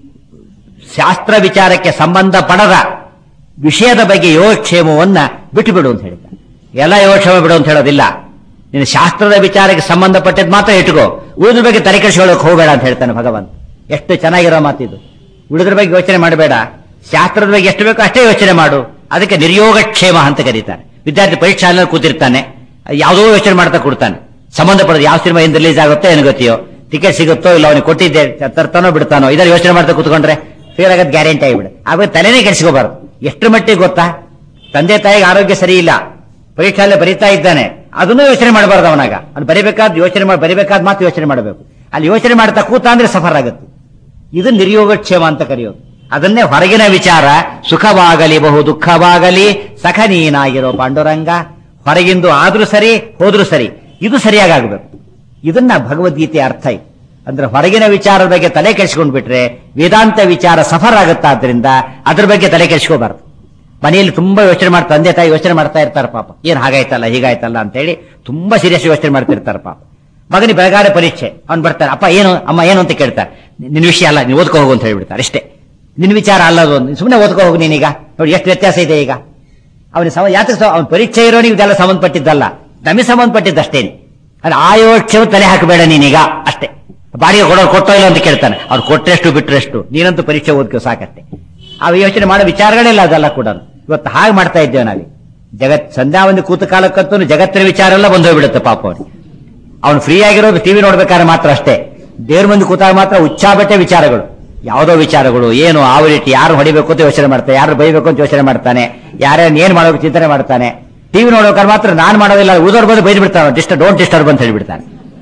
ಶಾಸ್ತ್ರ ವಿಚಾರಕ್ಕೆ ಸಂಬಂಧ ಪಡದ ವಿಷಯದ ಬಗ್ಗೆ ಯೋಗಕ್ಷೇಮವನ್ನ ಬಿಟ್ಟು ಬಿಡು ಅಂತ ಹೇಳಿದ ಎಲ್ಲ ಯೋಗಕ್ಷೇಮ ಬಿಡು ಅಂತ ಹೇಳೋದಿಲ್ಲ ನಿನ್ನ ಶಾಸ್ತ್ರದ ವಿಚಾರಕ್ಕೆ ಸಂಬಂಧಪಟ್ಟದ್ದು ಮಾತ್ರ ಇಟ್ಕೋ ಉಳಿದ್ರ ಬಗ್ಗೆ ತಲೆ ಕೆಡಿಸ್ಕೊಳ್ಳೋಕೆ ಹೋಗಬೇಡ ಅಂತ ಹೇಳ್ತಾನೆ ಭಗವಂತ ಎಷ್ಟು ಚೆನ್ನಾಗಿರೋ ಮಾತಿದು ಉಳಿದ್ರ ಬಗ್ಗೆ ಯೋಚನೆ ಮಾಡಬೇಡ ಶಾಸ್ತ್ರದ ಬಗ್ಗೆ ಎಷ್ಟು ಬೇಕೋ ಅಷ್ಟೇ ಯೋಚನೆ ಮಾಡು ಅದಕ್ಕೆ ನಿರ್ಯೋಗಕ್ಷೇಮ ಅಂತ ಕರೀತಾರೆ ವಿದ್ಯಾರ್ಥಿ ಪರೀಕ್ಷಾ ಹಾಲಿನಲ್ಲಿ ಕೂತಿರ್ತಾನೆ ಯಾವುದೋ ಯೋಚನೆ ಮಾಡ್ತಾ ಕೊಡ್ತಾನೆ ಸಂಬಂಧಪಡೋದು ಯಾವ ಸಿನಿಮಾ ಏನು ರಿಲೀಸ್ ಆಗುತ್ತೋ ಏನು ಗೊತ್ತಿಯೋ ಟಿಕೆಟ್ ಸಿಗುತ್ತೋ ಇಲ್ಲ ಅವನಿಗೆ ಕೊಟ್ಟಿದ್ದೆ ತರ್ತಾನೋ ಬಿಡ್ತಾನೋ ಇದರ ಯೋಚನೆ ಮಾಡ್ತಾ ಕೂತ್ಕೊಂಡ್ರೆ ಫೇಲ್ ಆಗೋದು ಗ್ಯಾರಂಟಿ ಆಗಿಬಿಡು ಆಗ ತಲೆನೇ ಕೆಡಿಸ್ಕೋಬಾರ್ದು ಎಷ್ಟು ಮಟ್ಟಿಗೆ ಗೊತ್ತಾ ತಂದೆ ತಾಯಿಗೆ ಆರೋಗ್ಯ ಸರಿ ಇಲ್ಲ ಪರೀಕ್ಷೆಯಲ್ಲೇ ಬರೀತಾ ಇದ್ದಾನೆ ಅದನ್ನೂ ಯೋಚನೆ ಮಾಡಬಾರ್ದು ಅವನಾಗ ಅವ್ನು ಬರಿಬೇಕಾದ ಯೋಚನೆ ಮಾಡಿ ಬರಿಬೇಕಾದ ಮಾತು ಯೋಚನೆ ಮಾಡಬೇಕು ಅಲ್ಲಿ ಯೋಚನೆ ಮಾಡ್ತಾ ಕೂತ ಅಂದ್ರೆ ಸಫರ್ ಆಗುತ್ತೆ ಇದು ನಿರ್ಯೋಗಕ್ಷೇಮ ಅಂತ ಕರೆಯೋದು ಅದನ್ನೇ ಹೊರಗಿನ ವಿಚಾರ ಸುಖವಾಗಲಿ ಬಹು ದುಃಖವಾಗಲಿ ಸಖ ನೀನಾಗಿರೋ ಪಾಂಡುರಂಗ ಹೊರಗಿಂದು ಆದ್ರೂ ಸರಿ ಹೋದ್ರೂ ಸರಿ ಇದು ಸರಿಯಾಗಬೇಕು ಇದನ್ನ ಭಗವದ್ಗೀತೆ ಅರ್ಥ ಇದೆ ಅಂದ್ರೆ ಹೊರಗಿನ ವಿಚಾರದ ಬಗ್ಗೆ ತಲೆ ಕೆಡಿಸ್ಕೊಂಡ್ ಬಿಟ್ರೆ ವೇದಾಂತ ವಿಚಾರ ಸಫರ್ ಆಗುತ್ತಾದ್ರಿಂದ ಅದ್ರ ಬಗ್ಗೆ ತಲೆ ಕೆಡಿಸ್ಕೋಬಾರ್ದು ಮನೆಯಲ್ಲಿ ತುಂಬಾ ಯೋಚನೆ ಮಾಡ್ತಾ ತಂದೆ ತಾಯಿ ಯೋಚನೆ ಮಾಡ್ತಾ ಇರ್ತಾರೆ ಪಾಪ ಏನ್ ಹಾಗಾಯ್ತಲ್ಲ ಹೀಗಾಯ್ತಲ್ಲ ಅಂತ ಹೇಳಿ ತುಂಬಾ ಸೀರಿಯಸ್ ಯೋಚನೆ ಮಾಡ್ತಿರ್ತಾರೆ ಪಾಪ ಮಗನಿ ಬೆಳಗಾರೆ ಪರೀಕ್ಷೆ ಅವ್ನು ಬರ್ತಾರೆ ಅಪ್ಪ ಏನು ಅಮ್ಮ ಏನು ಅಂತ ಕೇಳ್ತಾರೆ ನಿನ್ನ ವಿಷಯ ಅಲ್ಲ ನೀವು ಓದ್ಕೋ ಹೋಗು ಅಂತ ಹೇಳ್ಬಿಡ್ತಾರೆ ಅಷ್ಟೇ ನಿನ್ನ ವಿಚಾರ ಅಲ್ಲ ಅದು ಒಂದು ಸುಮ್ಮನೆ ಓದ್ಕೋ ಹೋಗು ನೀನೀಗ ನೋಡಿ ಎಷ್ಟು ವ್ಯತ್ಯಾಸ ಇದೆ ಈಗ ಅವನ ಸಮ ಯಾತಕ್ಕೆ ಅವನ ಪರೀಕ್ಷೆ ಇರೋನಿಗೆ ಇದೆಲ್ಲ ಸಂಬಂಧಪಟ್ಟಿದ್ದಲ್ಲ ನಮಗೆ ಸಂಬಂಧಪಟ್ಟಿದ್ದಷ್ಟೇನೆ ಅದು ಆ ಯೋಚನೆ ತಲೆ ಹಾಕಬೇಡ ನೀನೀಗ ಅಷ್ಟೇ ಬಾಡಿಗೆ ಕೊಡೋರು ಕೊಟ್ಟೋ ಇಲ್ಲ ಅಂತ ಕೇಳ್ತಾನೆ ಅವ್ರು ಕೊಟ್ಟರೆಷ್ಟು ಬಿಟ್ಟರೆಷ್ಟು ನೀನಂತೂ ಪರೀಕ್ಷೆ ಓದ್ಕೋ ಸಾಕಷ್ಟೇ ಆ ಯೋಚನೆ ಮಾಡೋ ವಿಚಾರಗಳಿಲ್ಲ ಅದೆಲ್ಲ ಕೂಡ ಇವತ್ತು ಹಾಗೆ ಮಾಡ್ತಾ ಇದ್ದೇವೆ ನಾವು ಜಗತ್ ಸಂಧ್ಯಾ ಒಂದು ಕೂತ ಕಾಲಕ್ಕಂತೂ ಜಗತ್ತಿನ ವಿಚಾರ ಎಲ್ಲ ಬಂದು ಹೋಗ್ಬಿಡುತ್ತೆ ಪಾಪ ಅವನಿಗೆ ಅವನು ಫ್ರೀ ಆಗಿರೋದು ಟಿವಿ ನೋಡ್ಬೇಕಾದ್ರೆ ಮಾತ್ರ ಅಷ್ಟೇ ದೇವ್ರ ಮುಂದೆ ಕೂತಾಗ ಮಾತ್ರ ಉಚ್ಚಾಬಟ್ಟೆ ವಿಚಾರಗಳು ಯಾವುದೋ ವಿಚಾರಗಳು ಏನು ಆವರಿಟಿ ಯಾರು ಹೊಡಿಬೇಕು ಅಂತ ಯೋಚನೆ ಮಾಡ್ತಾನೆ ಯಾರು ಬೈಬೇಕು ಅಂತ ಯೋಚನೆ ಮಾಡ್ತಾನೆ ಯಾರ್ಯಾರು ಏನ್ ಮಾಡಬೇಕು ಚಿಂತನೆ ಮಾಡ್ತಾನೆ ಟಿವಿ ನೋಡ್ಬೇಕಾದ್ರೆ ಮಾತ್ರ ನಾನ್ ಮಾಡೋದಿಲ್ಲ ಉದೋರ್ ಬಂದು ಬೈದು ಬಿಡ್ತಾನೆ ಡಿಸ್ಟ ಡೋಂಟ್ ಡಿಸ್ಟರ್ಬ್ ಅಂತ ಹೇಳ್ಬಿಡ್ತಾನೆ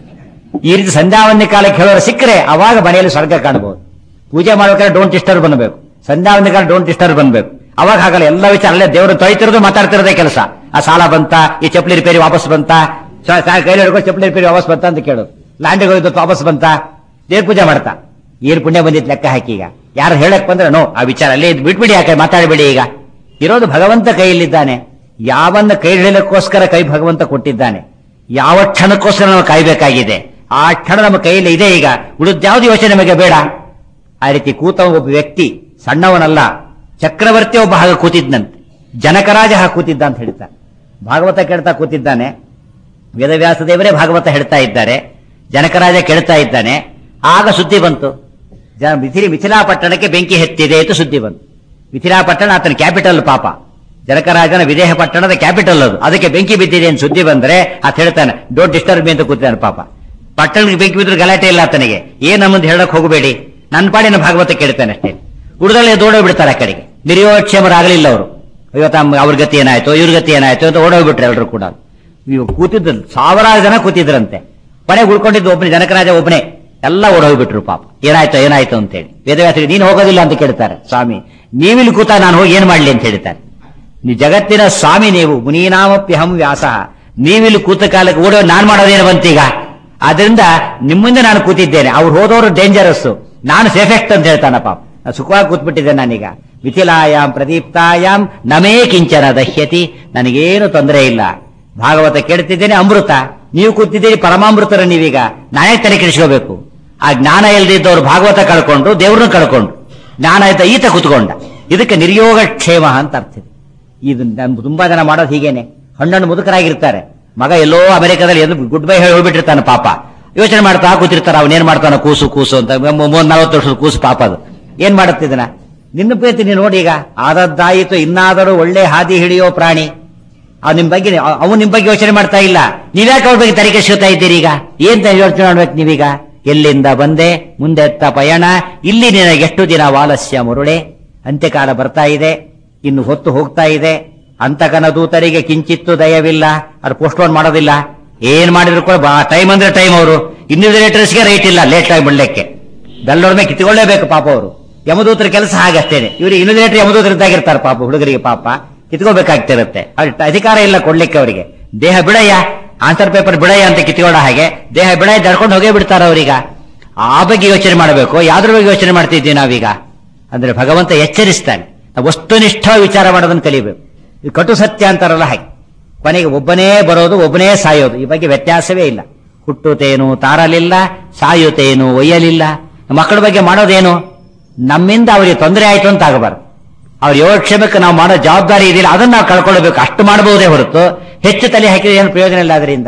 ಈ ರೀತಿ ಸಂಧ್ಯಾವಂದಿ ಕಾಲಕ್ಕೆ ಹೇಳೋರು ಸಿಕ್ಕರೆ ಅವಾಗ ಮನೆಯಲ್ಲಿ ಸ್ವರ್ಗ ಕಾಣಬಹುದು ಪೂಜೆ ಮಾಡ್ಬೇಕಾದ್ರೆ ಡೋಂಟ್ ಡಿಸ್ಟರ್ಬ್ ಬನ್ನಬೇಕು ಸಂಧ್ಯಾವಂದಿ ಕಾಲ ಡೋಂಟ್ ಡಿಸ್ಟರ್ಬ್ ಬನ್ಬೇಕು ಅವಾಗ ಹಾಗಲ್ಲ ಎಲ್ಲ ವಿಚಾರ ಅಲ್ಲೇ ದೇವರು ತೊಯ್ತಿರೋದು ಮಾತಾಡ್ತಿರೋದೇ ಕೆಲಸ ಆ ಸಾಲ ಬಂತ ಈ ಚಪ್ಪಲಿ ರಿಪೇರಿ ವಾಪಸ್ ಬಂತ ಸ- ಸ- ಕೈಲಿ ಹಿಡ್ಕೊಂಡು ಚಪ್ಪಲಿ ರಿಪೇರಿ ವಾಪಸ್ ಬಂತ ಅಂತ ಕೇಳೋದು ಲ್ಯಾಂಡಿಗೆ ಹೋಗಿದ್ದು ವಾಪಸ್ ಬಂತ ದೇವ್ರ ಪೂಜೆ ಮಾಡ್ತಾ ಏನ್ ಪುಣ್ಯ ಬಂದಿತ್ತು ಲೆಕ್ಕ ಹಾಕಿ ಈಗ ಯಾರು ಹೇಳಕ್ ಬಂದ್ರೆ ನೋ ಆ ವಿಚಾರ ಅಲ್ಲೇ ಇದ್ದು ಬಿಟ್ಬಿಡಿ ಯಾಕೆ ಮಾತಾಡಬೇಡಿ ಈಗ ಇರೋದು ಭಗವಂತ ಕೈಯಲ್ಲಿದ್ದಾನೆ ಯಾವನ್ನ ಕೈ ಹಿಡಿಯಲಿಕ್ಕೋಸ್ಕರ ಕೈ ಭಗವಂತ ಕೊಟ್ಟಿದ್ದಾನೆ ಯಾವ ಕ್ಷಣಕ್ಕೋಸ್ಕರ ನಾವು ಕಾಯ್ಬೇಕಾಗಿದೆ ಆ ಕ್ಷಣ ನಮ್ಮ ಕೈಯಲ್ಲಿ ಇದೆ ಈಗ ಉಳಿದ್ಯಾವ್ದು ಯೋಚನೆ ನಮಗೆ ಬೇಡ ಆ ರೀತಿ ಕೂತ ಒಬ್ಬ ವ್ಯಕ್ತಿ ಸಣ್ಣವನಲ್ಲ ಚಕ್ರವರ್ತಿ ಒಬ್ಬ ಹಾಗೆ ಕೂತಿದ್ನಂತೆ ಜನಕರಾಜ ಹಾಗೆ ಕೂತಿದ್ದ ಅಂತ ಹೇಳ್ತಾರೆ ಭಾಗವತ ಕೇಳ್ತಾ ಕೂತಿದ್ದಾನೆ ವೇದವ್ಯಾಸ ದೇವರೇ ಭಾಗವತ ಹೇಳ್ತಾ ಇದ್ದಾರೆ ಜನಕರಾಜ ಕೇಳ್ತಾ ಇದ್ದಾನೆ ಆಗ ಸುದ್ದಿ ಬಂತು ಜ- ಮಿಥಿಲಿ ಮಿಥಿಲಾಪಟ್ಟಣಕ್ಕೆ ಬೆಂಕಿ ಹೆತ್ತಿದೆ ಅಂತ ಸುದ್ದಿ ಬಂತು ಮಿಥಿಲಾಪಟ್ಟಣ ಆತನ ಕ್ಯಾಪಿಟಲ್ ಪಾಪ ಜನಕರಾಜನ ವಿದೇಹ ಪಟ್ಟಣದ ಕ್ಯಾಪಿಟಲ್ ಅದು ಅದಕ್ಕೆ ಬೆಂಕಿ ಬಿದ್ದಿದೆ ಅಂತ ಸುದ್ದಿ ಬಂದ್ರೆ ಆತ ಹೇಳ್ತಾನೆ ಡೋಂಟ್ ಡಿಸ್ಟರ್ಬ್ ಮಿ ಅಂತ ಕೂತಿದ್ದಾನೆ ಪಾಪ ಪಟ್ಟಣಕ್ಕೆ ಬೆಂಕಿ ಬಿದ್ರು ಗಲಾಟೆ ಇಲ್ಲ ಆತನಿಗೆ ಏನ್ ನಮ್ಮಂದು ಹೇಳಕ್ ಹೋಗಬೇಡಿ ನನ್ನ ಪಾಡಿನ ಭಾಗವತ ಕೇಳ್ತಾನೆ ಅಷ್ಟೇ ಉಳಿದಲ್ಲೇ ದೋಡೋಗ್ ಬಿಡ್ತಾರೆ ಆ ಕಡೆಗೆ ನಿರ್ಯೋಕ್ಷೇಮರಾಗಲಿಲ್ಲ ಅವರು ಇವತ್ತು ಅಮ್ಮ- ಅವ್ರ ಗತಿ ಏನಾಯ್ತು ಇವ್ರ ಗತಿ ಏನಾಯ್ತು ಅಂತ ಓಡೋಗ್ಬಿಟ್ರೆ ಎಲ್ಲರೂ ಕೂಡ ಇವ್ ಕೂತಿದ್ದ ಸಾವಿರಾರು ಜನ ಕೂತಿದ್ರಂತೆ ಕೊನೆಗೆ ಉಳ್ಕೊಂಡಿದ್ದು ಒಬ್ಬನೇ ಜನಕರಾಜ ಒಬ್ಬನೇ ಎಲ್ಲ ಓಡೋಗ್ಬಿಟ್ರು ಪಾಪ ಏನಾಯ್ತು ಏನಾಯ್ತು ಅಂತೇಳಿ ವೇದವ್ಯಾಸರಿಗೆ ನೀನು ಹೋಗೋದಿಲ್ಲ ಅಂತ ಕೇಳ್ತಾರೆ ಸ್ವಾಮಿ ನೀವಿಲ್ಲಿ ಕೂತ ನಾನು ಹೋಗಿ ಏನ್ ಮಾಡ್ಲಿ ಅಂತ ಹೇಳ್ತಾರೆ ನೀವು ಜಗತ್ತಿನ ಸ್ವಾಮಿ ನೀವು ಮುನೀನಾಮಪ್ಯಹಂ ವ್ಯಾಸ ನೀವಿಲ್ಲಿ ಕೂತ ಕಾಲಕ್ಕೆ ಓಡೋ ನಾನ್ ಮಾಡೋದೇನು ಬಂತೀಗ ಆದ್ರಿಂದ ನಿಮ್ಮಿಂದ ನಾನು ಕೂತಿದ್ದೇನೆ ಅವ್ರು ಹೋದವರು ಡೇಂಜರಸ್ ನಾನು ಸೇಫೆಸ್ಟ್ ಅಂತ ಹೇಳ್ತಾನ ಪಾಪ ನಾನು ಸುಖವಾಗಿ ಕೂತ್ಬಿಟ್ಟಿದ್ದೆ ನಾನೀಗ ಮಿಥಿಲಾಯಾಮ್ ಪ್ರದೀಪ್ತಾಯಾಮ್ ನಮೇ ಕಿಂಚನ ದಹ್ಯತಿ ನನಗೇನು ತೊಂದರೆ ಇಲ್ಲ ಭಾಗವತ ಕೇಳ್ತಿದ್ದೇನೆ ಅಮೃತ ನೀವು ಕೂತಿದ್ದೀರಿ ಪರಮಾಮೃತರ ನೀವೀಗ ನಾನೇ ತಲೆ ಕೆಡಿಸ್ಕೋಬೇಕು ಆ ಜ್ಞಾನ ಇಲ್ದಿದ್ದವ್ರು ಭಾಗವತ ಕಳ್ಕೊಂಡು ದೇವ್ರನ್ನ ಕಳ್ಕೊಂಡು ಜ್ಞಾನ ಇದ್ದ ಈತ ಕೂತ್ಕೊಂಡ ಇದಕ್ಕೆ ನಿರ್ಯೋಗ ಕ್ಷೇಮ ಅಂತ ಅರ್ಥ ಇದೆ ಇದು ನನ್ ತುಂಬಾ ಜನ ಮಾಡೋದು ಹೀಗೇನೆ ಹಣ್ಣಣ್ಣು ಮುದುಕರಾಗಿರ್ತಾರೆ ಮಗ ಎಲ್ಲೋ ಅಮೆರಿಕದಲ್ಲಿ ಎಂದು ಗುಡ್ ಬೈ ಹೇಳಿ ಹೋಗ್ಬಿಟ್ಟಿರ್ತಾನೆ ಪಾಪ ಯೋಚನೆ ಮಾಡ್ತಾ ಕೂತಿರ್ತಾರ ಅವನೇನ್ ಮಾಡ್ತಾನ ಕೂಸು ಕೂಸು ಅಂತ ಮೂವತ್ ನಲವತ್ತು ವರ್ಷದ ಕೂಸು ಪಾಪ ಅದು ಏನ್ ಮಾಡುತ್ತಿದ್ದನ ನಿನ್ನ ಪ್ರೀತಿ ನೀನು ನೋಡಿ ಈಗ ಆದದ್ದಾಯಿತು ಇನ್ನಾದರೂ ಒಳ್ಳೆ ಹಾದಿ ಹಿಡಿಯೋ ಪ್ರಾಣಿ ಅವ್ ನಿಮ್ ಬಗ್ಗೆ ಅವನು ನಿಮ್ ಬಗ್ಗೆ ಯೋಚನೆ ಮಾಡ್ತಾ ಇಲ್ಲ ನೀವ್ಯಾಕೆ ಅವ್ರ ಬಗ್ಗೆ ತನಿಖೆ ಸಿಗ್ತಾ ಇದ್ದೀರಿ ಈಗ ಏನ್ ತ- ಯೋಚನೆ ಮಾಡ್ಬೇಕು ನೀವೀಗ ಎಲ್ಲಿಂದ ಬಂದೆ ಮುಂದೆತ್ತ ಪಯಣ ಇಲ್ಲಿ ನಿನಗೆ ಎಷ್ಟು ದಿನ ವಾಲಸ್ಯ ಮರುಳೆ ಅಂತ್ಯಕಾಲ ಬರ್ತಾ ಇದೆ ಇನ್ನು ಹೊತ್ತು ಹೋಗ್ತಾ ಇದೆ ಅಂತಕನ ದೂತರಿಗೆ ಕಿಂಚಿತ್ತು ದಯವಿಲ್ಲ ಅದು ಪೋಸ್ಟ್ಪೋನ್ ಮಾಡೋದಿಲ್ಲ ಏನ್ ಮಾಡಿದ್ರು ಕೂಡ ಟೈಮ್ ಅಂದ್ರೆ ಟೈಮ್ ಅವರು ಇನ್ವಿಜಿಲೇಟರ್ಸ್ಗೆ ರೈಟ್ ಇಲ್ಲ ಲೇಟ್ ಆಗಿ ಬಿಡ್ಲಿಕ್ಕೆ ಬೆಲ್ಲೋರ್ಮೆ ಕಿತ್ಕೊಳ್ಳೇಬೇಕು ಪಾಪ ಅವರು ಯಮದೂತರ ಕೆಲಸ ಹಾಗಷ್ಟೇನೆ ಇವ್ರಿಗೆ ಇನ್ವಿಜಿಲೇಟರ್ ಯಮದೂತರ ಇದ್ದಾಗಿರ್ತಾರೆ ಪಾಪ ಹುಡುಗರಿಗೆ ಪಾಪ ಕಿತ್ಕೋಬೇಕಾಗ್ತಿರುತ್ತೆ ಅವ್ರ ಅಧಿಕಾರ ಇಲ್ಲ ಕೊಡ್ಲಿಕ್ಕೆ ಅವರಿಗೆ ದೇಹ ಬಿಡಯ್ಯ ಆನ್ಸರ್ ಪೇಪರ್ ಬಿಡಯ್ಯ ಅಂತ ಕಿತ್ಕೊಳ್ಳೋ ಹಾಗೆ ದೇಹ ಬಿಡಯ್ಯ ದಡ್ಕೊಂಡು ಹೋಗೇ ಬಿಡ್ತಾರ ಅವ್ರೀಗ ಆ ಬಗ್ಗೆ ಯೋಚನೆ ಮಾಡಬೇಕು ಯಾವ್ದ್ರ ಬಗ್ಗೆ ಯೋಚನೆ ಮಾಡ್ತಿದ್ದೀವಿ ನಾವೀಗ ಅಂದ್ರೆ ಭಗವಂತ ಎಚ್ಚರಿಸ್ತಾನೆ ನಾವು ವಸ್ತುನಿಷ್ಠ ವಿಚಾರ ಮಾಡೋದನ್ನ ಕಲಿಬೇಕು ಈ ಕಟು ಸತ್ಯ ಅಂತಾರಲ್ಲ ಹಾಗೆ ಕೊನೆಗೆ ಒಬ್ಬನೇ ಬರೋದು ಒಬ್ಬನೇ ಸಾಯೋದು ಈ ಬಗ್ಗೆ ವ್ಯತ್ಯಾಸವೇ ಇಲ್ಲ ಹುಟ್ಟುತ್ತೇನು ತಾರಲಿಲ್ಲ ಸಾಯುತ್ತೇನು ಒಯ್ಯಲಿಲ್ಲ ಮಕ್ಕಳ ಬಗ್ಗೆ ಮಾಡೋದೇನು ನಮ್ಮಿಂದ ಅವರಿಗೆ ತೊಂದರೆ ಆಯ್ತು ಅಂತ ಆಗಬಾರ್ದು ಅವ್ರ ಯೋಗಕ್ಷೇಮಕ್ಕೆ ನಾವು ಮಾಡೋ ಜವಾಬ್ದಾರಿ ಇದೆಯಲ್ಲ ಅದನ್ನ ನಾವು ಕಳ್ಕೊಳ್ಬೇಕು ಅಷ್ಟು ಮಾಡಬಹುದೇ ಹೊರತು ಹೆಚ್ಚು ತಲೆ ಹಾಕಿದ್ರೆ ಏನು ಪ್ರಯೋಜನ ಇಲ್ಲ ಅದರಿಂದ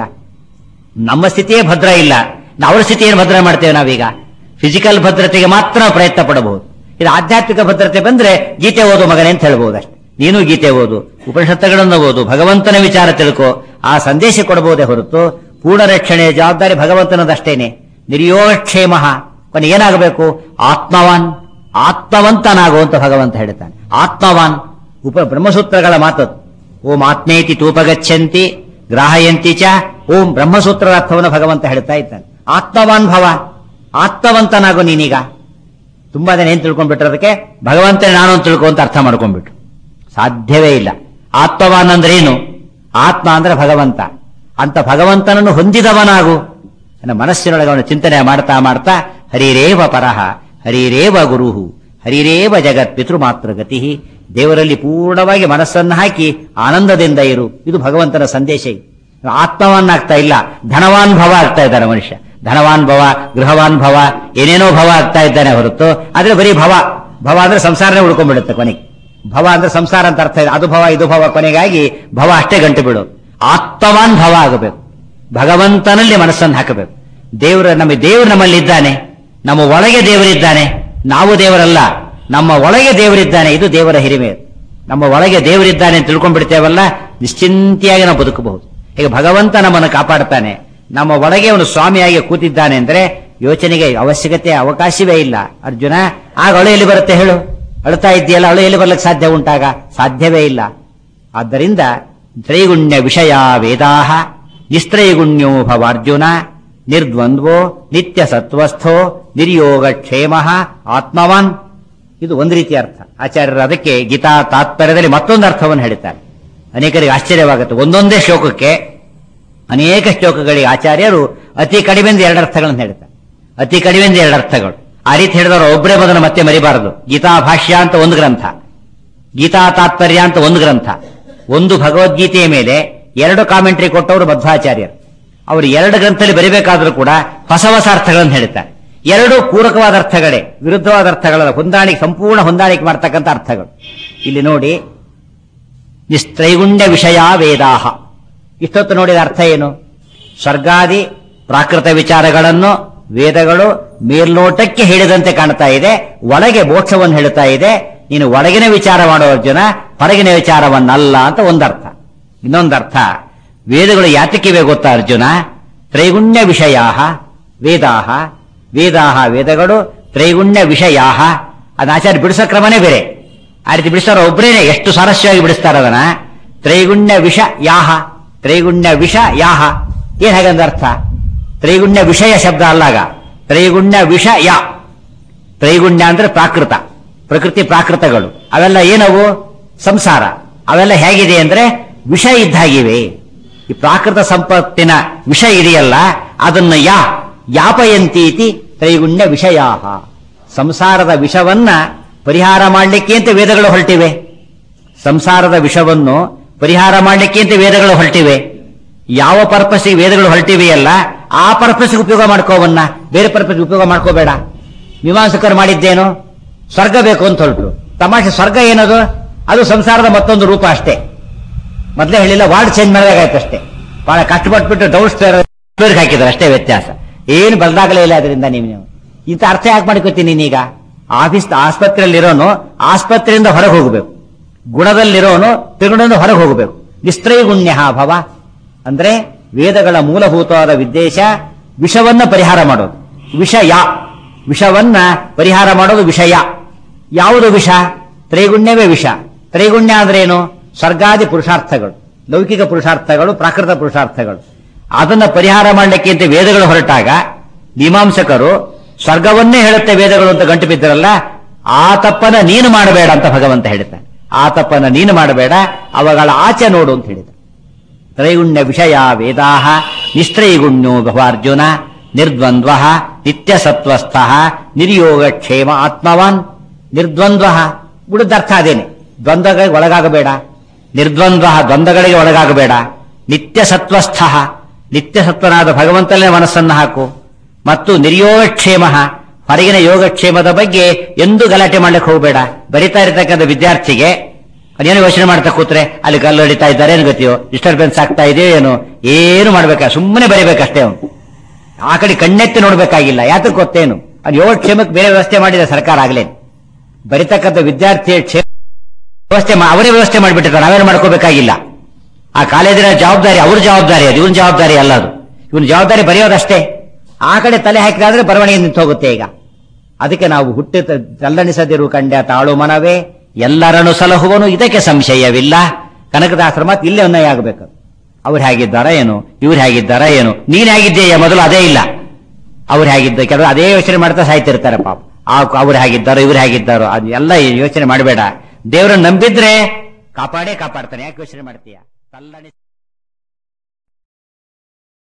ನಮ್ಮ ಸ್ಥಿತಿಯೇ ಭದ್ರ ಇಲ್ಲ ಅವರ ಸ್ಥಿತಿ ಏನು ಭದ್ರ ಮಾಡ್ತೇವೆ ನಾವೀಗ ಫಿಸಿಕಲ್ ಭದ್ರತೆಗೆ ಮಾತ್ರ ನಾವು ಪ್ರಯತ್ನ ಪಡಬಹುದು ಇದು ಆಧ್ಯಾತ್ಮಿಕ ಭದ್ರತೆ ಬಂದ್ರೆ ಗೀತೆ ಓದು ಮಗನೇ ಅಂತ ಹೇಳ್ಬಹುದು ಅಷ್ಟೇ ನೀನು ಗೀತೆ ಓದು ಉಪನಿಷತ್ತುಗಳನ್ನು ಓದು ಭಗವಂತನ ವಿಚಾರ ತಿಳ್ಕೋ ಆ ಸಂದೇಶ ಕೊಡಬಹುದೇ ಹೊರತು ಪೂರ್ಣ ರಕ್ಷಣೆಯ ಜವಾಬ್ದಾರಿ ಭಗವಂತನದಷ್ಟೇನೆ ನಿರ್ಯೋಗಕ್ಷೇಮ ಕೊನೆ ಏನಾಗಬೇಕು ಆತ್ಮವಾನ್ ಆತ್ಮವಂತನಾಗು ಅಂತ ಭಗವಂತ ಹೇಳ್ತಾನೆ ಆತ್ಮವಾನ್ ಉಪ ಬ್ರಹ್ಮಸೂತ್ರಗಳ ಮಾತದು ಓಂ ಆತ್ಮೇತಿ ತೂಪಗಚ್ಚಂತಿ ಗ್ರಾಹಯಂತಿ ಚ ಓಂ ಬ್ರಹ್ಮಸೂತ್ರದ ಅರ್ಥವನ್ನು ಭಗವಂತ ಹೇಳ್ತಾ ಇದ್ದಾನೆ ಆತ್ಮವಾನ್ ಭವ ಆತ್ಮವಂತನಾಗು ನೀನೀಗ ತುಂಬಾ ಜನ ಏನ್ ತಿಳ್ಕೊಂಡ್ಬಿಟ್ರೆ ಅದಕ್ಕೆ ಭಗವಂತ ನಾನು ಅಂತ ತಿಳ್ಕೊ ಅಂತ ಅರ್ಥ ಮಾಡ್ಕೊಂಡ್ಬಿಟ್ರು ಸಾಧ್ಯವೇ ಇಲ್ಲ ಆತ್ಮವಾನ್ ಅಂದ್ರೆ ಏನು ಆತ್ಮ ಅಂದ್ರೆ ಭಗವಂತ ಅಂತ ಭಗವಂತನನ್ನು ಹೊಂದಿದವನಾಗು ನನ್ನ ಮನಸ್ಸಿನೊಳಗೆ ಅವನು ಚಿಂತನೆ ಮಾಡ್ತಾ ಮಾಡ್ತಾ ಹರಿರೇವ ಪರಹ ಹರಿರೇವ ಗುರುಹು ಹರಿರೇವ ಜಗತ್ ಪಿತೃ ಮಾತೃ ಗತಿ ದೇವರಲ್ಲಿ ಪೂರ್ಣವಾಗಿ ಮನಸ್ಸನ್ನು ಹಾಕಿ ಆನಂದದಿಂದ ಇರು ಇದು ಭಗವಂತನ ಸಂದೇಶ ಇದು. ಆತ್ಮವಾನ್ ಆಗ್ತಾ ಇಲ್ಲ ಧನವಾನ್ ಭವ ಆಗ್ತಾ ಇದ್ದಾನೆ ಮನುಷ್ಯ ಧನವಾನ್ ಭವ ಗೃಹವಾನ್ ಭವ ಏನೇನೋ ಭವ ಆಗ್ತಾ ಇದ್ದಾನೆ ಹೊರತು ಆದ್ರೆ ಬರೀ ಭವ ಭವ ಅಂದ್ರೆ ಸಂಸಾರನೇ ಉಳ್ಕೊಂಡ್ಬಿಡುತ್ತೆ ಕೊನೆಗೆ ಭವ ಅಂದ್ರೆ ಸಂಸಾರ ಅಂತ ಅರ್ಥ ಇದೆ ಅದು ಭವ ಇದು ಭವ ಕೊನೆಗಾಗಿ ಭವ ಅಷ್ಟೇ ಗಂಟು ಬಿಡು ಆತ್ಮವಾನ್ ಭವ ಆಗಬೇಕು ಭಗವಂತನಲ್ಲಿ ಮನಸ್ಸನ್ನು ಹಾಕಬೇಕು ದೇವರ ನಮ್ಮ ದೇವರು ನಮ್ಮಲ್ಲಿ ಇದ್ದಾನೆ ನಮ್ಮ ಒಳಗೆ ದೇವರಿದ್ದಾನೆ ನಾವು ದೇವರಲ್ಲ ನಮ್ಮ ಒಳಗೆ ದೇವರಿದ್ದಾನೆ ಇದು ದೇವರ ಹಿರಿಮೆ ನಮ್ಮ ಒಳಗೆ ದೇವರಿದ್ದಾನೆ ಅಂತ ತಿಳ್ಕೊಂಡ್ಬಿಡ್ತೇವಲ್ಲ ನಿಶ್ಚಿಂತೆಯಾಗಿ ನಾವು ಬದುಕಬಹುದು ಈಗ ಭಗವಂತ ನಮ್ಮನ್ನು ಕಾಪಾಡ್ತಾನೆ ನಮ್ಮ ಒಳಗೆ ಅವನು ಸ್ವಾಮಿಯಾಗಿ ಕೂತಿದ್ದಾನೆ ಅಂದ್ರೆ ಯೋಚನೆಗೆ ಅವಶ್ಯಕತೆ ಅವಕಾಶವೇ ಇಲ್ಲ ಅರ್ಜುನ ಆಗ ಅಳು ಎಲ್ಲಿ ಬರುತ್ತೆ ಹೇಳು ಅಳ್ತಾ ಇದೆಯಲ್ಲ ಅಳು ಎಲ್ಲಿ ಬರ್ಲಿಕ್ಕೆ ಸಾಧ್ಯ ಉಂಟಾಗ ಸಾಧ್ಯವೇ ಇಲ್ಲ ಆದ್ದರಿಂದ ತ್ರೈಗುಣ್ಯ ವಿಷಯ ವೇದಾಹ ನಿಸ್ತ್ರೈಗುಣ್ಯೋ ಭವಾರ್ಜುನ ನಿರ್ದ್ವಂದ್ವೋ ನಿತ್ಯ ಸತ್ವಸ್ಥೋ ನಿರ್ಯೋಗ ಕ್ಷೇಮ ಆತ್ಮವಾನ್ ಇದು ಒಂದು ರೀತಿಯ ಅರ್ಥ ಆಚಾರ್ಯರು ಅದಕ್ಕೆ ಗೀತಾ ತಾತ್ಪರ್ಯದಲ್ಲಿ ಮತ್ತೊಂದು ಅರ್ಥವನ್ನು ಹೇಳ್ತಾರೆ ಅನೇಕರಿಗೆ ಆಶ್ಚರ್ಯವಾಗುತ್ತೆ ಒಂದೊಂದೇ ಶ್ಲೋಕಕ್ಕೆ ಅನೇಕ ಶ್ಲೋಕಗಳಿಗೆ ಆಚಾರ್ಯರು ಅತಿ ಕಡಿಮೆಂದ ಎರಡು ಅರ್ಥಗಳನ್ನು ಹೇಳ್ತಾರೆ ಅತಿ ಕಡಿಮೆಂದ ಎರಡು ಅರ್ಥಗಳು ಆ ರೀತಿ ಹೇಳಿದವರು ಒಬ್ಬರೇ ಮೊದಲು ಮತ್ತೆ ಮರಿಬಾರದು ಗೀತಾ ಭಾಷ್ಯ ಅಂತ ಒಂದು ಗ್ರಂಥ ಗೀತಾ ತಾತ್ಪರ್ಯ ಅಂತ ಒಂದು ಗ್ರಂಥ ಒಂದು ಭಗವದ್ಗೀತೆಯ ಮೇಲೆ ಎರಡು ಕಾಮೆಂಟ್ರಿ ಕೊಟ್ಟವರು ಮಧ್ವಾಚಾರ್ಯರು ಅವರು ಎರಡು ಗ್ರಂಥದಲ್ಲಿ ಬರಿಬೇಕಾದ್ರೂ ಕೂಡ ಹೊಸ ಹೊಸ ಅರ್ಥಗಳನ್ನು ಹೇಳ್ತಾರೆ ಎರಡು ಪೂರಕವಾದ ಅರ್ಥಗಳೇ ವಿರುದ್ಧವಾದ ಅರ್ಥಗಳಲ್ಲ ಹೊಂದಾಣಿಕೆ ಸಂಪೂರ್ಣ ಹೊಂದಾಣಿಕೆ ಮಾಡ್ತಕ್ಕಂಥ ಅರ್ಥಗಳು ಇಲ್ಲಿ ನೋಡಿ ನಿಸ್ತ್ರೈಗುಣ್ಯ ವಿಷಯ ವೇದಾಹ ಇಷ್ಟೊತ್ತು ನೋಡಿದ ಅರ್ಥ ಏನು ಸ್ವರ್ಗಾದಿ ಪ್ರಾಕೃತ ವಿಚಾರಗಳನ್ನು ವೇದಗಳು ಮೇಲ್ನೋಟಕ್ಕೆ ಹೇಳಿದಂತೆ ಕಾಣ್ತಾ ಇದೆ ಒಳಗೆ ಮೋಕ್ಷವನ್ನು ಹೇಳ್ತಾ ಇದೆ ನೀನು ಒಳಗಿನ ವಿಚಾರ ಮಾಡೋ ಅರ್ಜುನ ಹೊರಗಿನ ವಿಚಾರವನ್ನಲ್ಲ ಅಂತ ಒಂದರ್ಥ ಇನ್ನೊಂದರ್ಥ ವೇದಗಳು ಯಾತಕ್ಕಿವೆ ಗೊತ್ತಾ ಅರ್ಜುನ ತ್ರೈಗುಣ್ಯ ವಿಷಯ ವೇದಾಹ ವೇದಾಹ ವೇದಗಳು ತ್ರೈಗುಣ್ಯ ವಿಷಯ ಅದನ್ನ ಆಚಾರ್ಯ ಬಿಡಿಸೋ ಕ್ರಮನೇ ಬೇರೆ ಆ ರೀತಿ ಬಿಡಿಸ್ತಾರ ಒಬ್ಬರೇನೆ ಎಷ್ಟು ಸಾರಸ್ಯವಾಗಿ ಬಿಡಿಸ್ತಾರ ಅದನ್ನ ತ್ರೈಗುಣ್ಯ ವಿಷ ಯಾಹ ತ್ರೈಗುಣ್ಯ ವಿಷ ಯಾಹ ಏನ್ ಹಾಗಂದ ಅರ್ಥ ತ್ರೈಗುಣ್ಯ ವಿಷಯ ಶಬ್ದ ಅಲ್ಲಾಗ ತ್ರೈಗುಣ್ಯ ವಿಷ ಯಾ ತ್ರೈಗುಣ್ಯ ಅಂದ್ರೆ ಪ್ರಾಕೃತ ಪ್ರಕೃತಿ ಪ್ರಾಕೃತಗಳು ಅವೆಲ್ಲ ಏನವು ಸಂಸಾರ ಅವೆಲ್ಲ ಹೇಗಿದೆ ಅಂದ್ರೆ ವಿಷ ಇದ್ದಾಗಿವೆ ಈ ಪ್ರಾಕೃತ ಸಂಪತ್ತಿನ ವಿಷ ಇದೆಯಲ್ಲ ಅದನ್ನ ಯಾ ಯಾಪಯಂತೀತಿ ತ್ರೈಗುಣ್ಯ ವಿಷಯ ಸಂಸಾರದ ವಿಷವನ್ನ ಪರಿಹಾರ ಮಾಡಲಿಕ್ಕೆ ಅಂತ ವೇದಗಳು ಹೊರಟಿವೆ ಸಂಸಾರದ ವಿಷವನ್ನು ಪರಿಹಾರ ಮಾಡಲಿಕ್ಕೆ ಅಂತ ವೇದಗಳು ಹೊರಟಿವೆ ಯಾವ ಪರ್ಪಸ್ಗೆ ವೇದಗಳು ಹೊರಟಿವೆಯಲ್ಲ ಆ ಪರ್ಪಸ್ಗೆ ಉಪಯೋಗ ಮಾಡ್ಕೋವನ್ನ ಬೇರೆ ಪರ್ಪಸ್ಗೆ ಉಪಯೋಗ ಮಾಡ್ಕೋಬೇಡ ಮೀಮಾಂಸಕರು ಮಾಡಿದ್ದೇನು ಸ್ವರ್ಗ ಬೇಕು ಅಂತ ಹೊರಟರು ತಮಾಷೆ ಸ್ವರ್ಗ ಏನದು ಅದು ಸಂಸಾರದ ಮತ್ತೊಂದು ರೂಪ ಅಷ್ಟೇ ಮೊದಲೇ ಹೇಳಿಲ್ಲ ವಾರ್ಡ್ ಚೇಂಜ್ ಮಾಡಿದಾಗಾಯ್ತು ಅಷ್ಟೇ ಬಹಳ ಕಷ್ಟಪಟ್ಬಿಟ್ಟು ಡೌನ್ ಸ್ಟೇರ್ ಹಾಕಿದ್ರು ಅಷ್ಟೇ ವ್ಯತ್ಯಾಸ ಏನು ಬದಲಾಗಲೇ ಇಲ್ಲ ಅದರಿಂದ ನೀವು ನೀವು ಇಂಥ ಅರ್ಥ ಯಾಕೆ ಮಾಡ್ಕೋತೀನಿ ನೀನೀಗ ಆಫೀಸ್ ಆಸ್ಪತ್ರೆಯಲ್ಲಿರೋನು ಆಸ್ಪತ್ರೆಯಿಂದ ಹೊರಗೆ ಹೋಗಬೇಕು ಗುಣದಲ್ಲಿರೋನು ತ್ರಿಗುಣದಿಂದ ಹೊರಗೆ ಹೋಗಬೇಕು ನಿಸ್ತ್ರೈಗುಣ್ಯ ಭವ ಅಂದ್ರೆ ವೇದಗಳ ಮೂಲಭೂತವಾದ ಉದ್ದೇಶ ವಿಷವನ್ನ ಪರಿಹಾರ ಮಾಡೋದು ವಿಷಯ ವಿಷವನ್ನ ಪರಿಹಾರ ಮಾಡೋದು ವಿಷಯ ಯಾವುದು ವಿಷ ತ್ರೈಗುಣ್ಯವೇ ವಿಷ ತ್ರೈಗುಣ್ಯ ಅಂದ್ರೆ ಏನು ಸ್ವರ್ಗಾದಿ ಪುರುಷಾರ್ಥಗಳು ಲೌಕಿಕ ಪುರುಷಾರ್ಥಗಳು ಪ್ರಾಕೃತ ಪುರುಷಾರ್ಥಗಳು ಅದನ್ನ ಪರಿಹಾರ ಮಾಡಲಿಕ್ಕೆ ಅಂತ ವೇದಗಳು ಹೊರಟಾಗ ಮೀಮಾಂಸಕರು ಸ್ವರ್ಗವನ್ನೇ ಹೇಳುತ್ತೆ ವೇದಗಳು ಅಂತ ಗಂಟು ಬಿದ್ದರಲ್ಲ ಆ ತಪ್ಪನ್ನ ನೀನು ಮಾಡಬೇಡ ಅಂತ ಭಗವಂತ ಹೇಳ್ತಾನೆ ಆ ತಪ್ಪನ್ನ ನೀನು ಮಾಡಬೇಡ ಅವುಗಳ ಆಚೆ ನೋಡು ಅಂತ ಹೇಳಿದ ತ್ರೈಗುಣ್ಯ ವಿಷಯ ವೇದಾಹ ನಿಸ್ತ್ರೈಗುಣ್ಯೋ ಭವಾರ್ಜುನ ನಿರ್ದ್ವಂದ್ವ ನಿತ್ಯ ಸತ್ವಸ್ಥ ನಿರ್ಯೋಗಕ್ಷೇಮ ಆತ್ಮವಾನ್ ನಿರ್ದ್ವಂದ್ವ ಉಳಿದರ್ಥ ಅದೇನೆ ದ್ವಂದ್ವಗಳಿಗೆ ಒಳಗಾಗಬೇಡ ನಿರ್ದ್ವಂದ್ವ ದ್ವಂದ್ವಗಳಿಗೆ ಒಳಗಾಗಬೇಡ ನಿತ್ಯ ಸತ್ವಸ್ಥ ನಿತ್ಯ ಸತ್ವನಾದ ಭಗವಂತನೇ ಮನಸ್ಸನ್ನು ಹಾಕು ಮತ್ತು ನಿರ್ಯೋಗಕ್ಷೇಮ ಹೊರಗಿನ ಯೋಗಕ್ಷೇಮದ ಬಗ್ಗೆ ಎಂದೂ ಗಲಾಟೆ ಮಾಡ್ಲಿಕ್ಕೆ ಹೋಗಬೇಡ ಬರಿತಾ ಇರತಕ್ಕಂಥ ವಿದ್ಯಾರ್ಥಿಗೆ ಅದೇನು ಯೋಚನೆ ಮಾಡ್ತಾ ಕೂತ್ರೆ ಅಲ್ಲಿ ಕಲ್ಲು ಹೊಡಿತಾ ಇದ್ದಾರೆ ಏನು ಗೊತ್ತಿಯೋ ಡಿಸ್ಟರ್ಬೆನ್ಸ್ ಆಗ್ತಾ ಇದೆಯೋ ಏನು ಏನು ಮಾಡ್ಬೇಕಾ ಸುಮ್ಮನೆ ಬರಿಬೇಕಷ್ಟೇ ಅವನು ಆ ಕಡೆ ಕಣ್ಣೆತ್ತಿ ನೋಡ್ಬೇಕಾಗಿಲ್ಲ ಯಾತಕ್ಕೆ ಗೊತ್ತೇನು ಅದು ಯೋಗಕ್ಷೇಮಕ್ಕೆ ಬೇರೆ ವ್ಯವಸ್ಥೆ ಮಾಡಿದೆ ಸರ್ಕಾರ ಆಗ್ಲೇ ಬರಿತಕ್ಕಂಥ ವಿದ್ಯಾರ್ಥಿಯ ಕ್ಷೇಮ ವ್ಯವಸ್ಥೆ ಮಾ- ಅವರೇ ವ್ಯವಸ್ಥೆ ಮಾಡಿಬಿಟ್ಟಿರ್ತಾರೆ ನಾವೇನು ಮಾಡ್ಕೋಬೇಕಾಗಿಲ್ಲ ಆ ಕಾಲೇಜಿನ ಜವಾಬ್ದಾರಿ ಅವ್ರ ಜವಾಬ್ದಾರಿ ಅದು ಇವನ್ ಜವಾಬ್ದಾರಿ ಅಲ್ಲ ಅದು ಇವನ್ ಜವಾಬ್ದಾರಿ ಬರೆಯೋದಷ್ಟೇ ಆ ಕಡೆ ತಲೆ ಹಾಕಿದಾದ್ರೆ ಬರವಣಿಗೆ ನಿಂತು ಹೋಗುತ್ತೆ ಈಗ ಅದಕ್ಕೆ ನಾವು ಹುಟ್ಟಿ ತಲ್ಲಣಿಸದಿರು ಕಂಡ್ಯ ತಾಳು ಮನವೇ ಎಲ್ಲರನ್ನು ಸಲಹುವನು ಇದಕ್ಕೆ ಸಂಶಯವಿಲ್ಲ ಕನಕದಾಸರ ಮಾತು ಇಲ್ಲೇ ಅನ್ವಯ ಆಗಬೇಕು ಅವ್ರು ಹೇಗಿದ್ದಾರ ಏನು ಇವ್ರು ಹೇಗಿದ್ದಾರ ಏನು ನೀನ್ ಹೇಗಿದ್ದೀಯ ಮೊದಲು ಅದೇ ಇಲ್ಲ ಅವ್ರು ಹೇಗಿದ್ದ ಕೆಲವರು ಅದೇ ಯೋಚನೆ ಮಾಡ್ತಾ ಸಾಯ್ತಿರ್ತಾರೆ ಪಾಪ ಆ ಅವ್ರು ಹೇಗಿದ್ದಾರೋ ಇವ್ರು ಹೇಗಿದ್ದಾರೋ ಅದು ಎಲ್ಲ ಯೋಚನೆ ಮಾಡಬೇಡ ದೇವರನ್ನ ನಂಬಿದ್ರೆ ಕಾಪಾಡೇ ಕಾಪಾಡ್ತಾನೆ ಯಾಕೆ ಯೋಚನೆ ಮಾಡ್ತೀಯ ತಲ್ಲಣಿ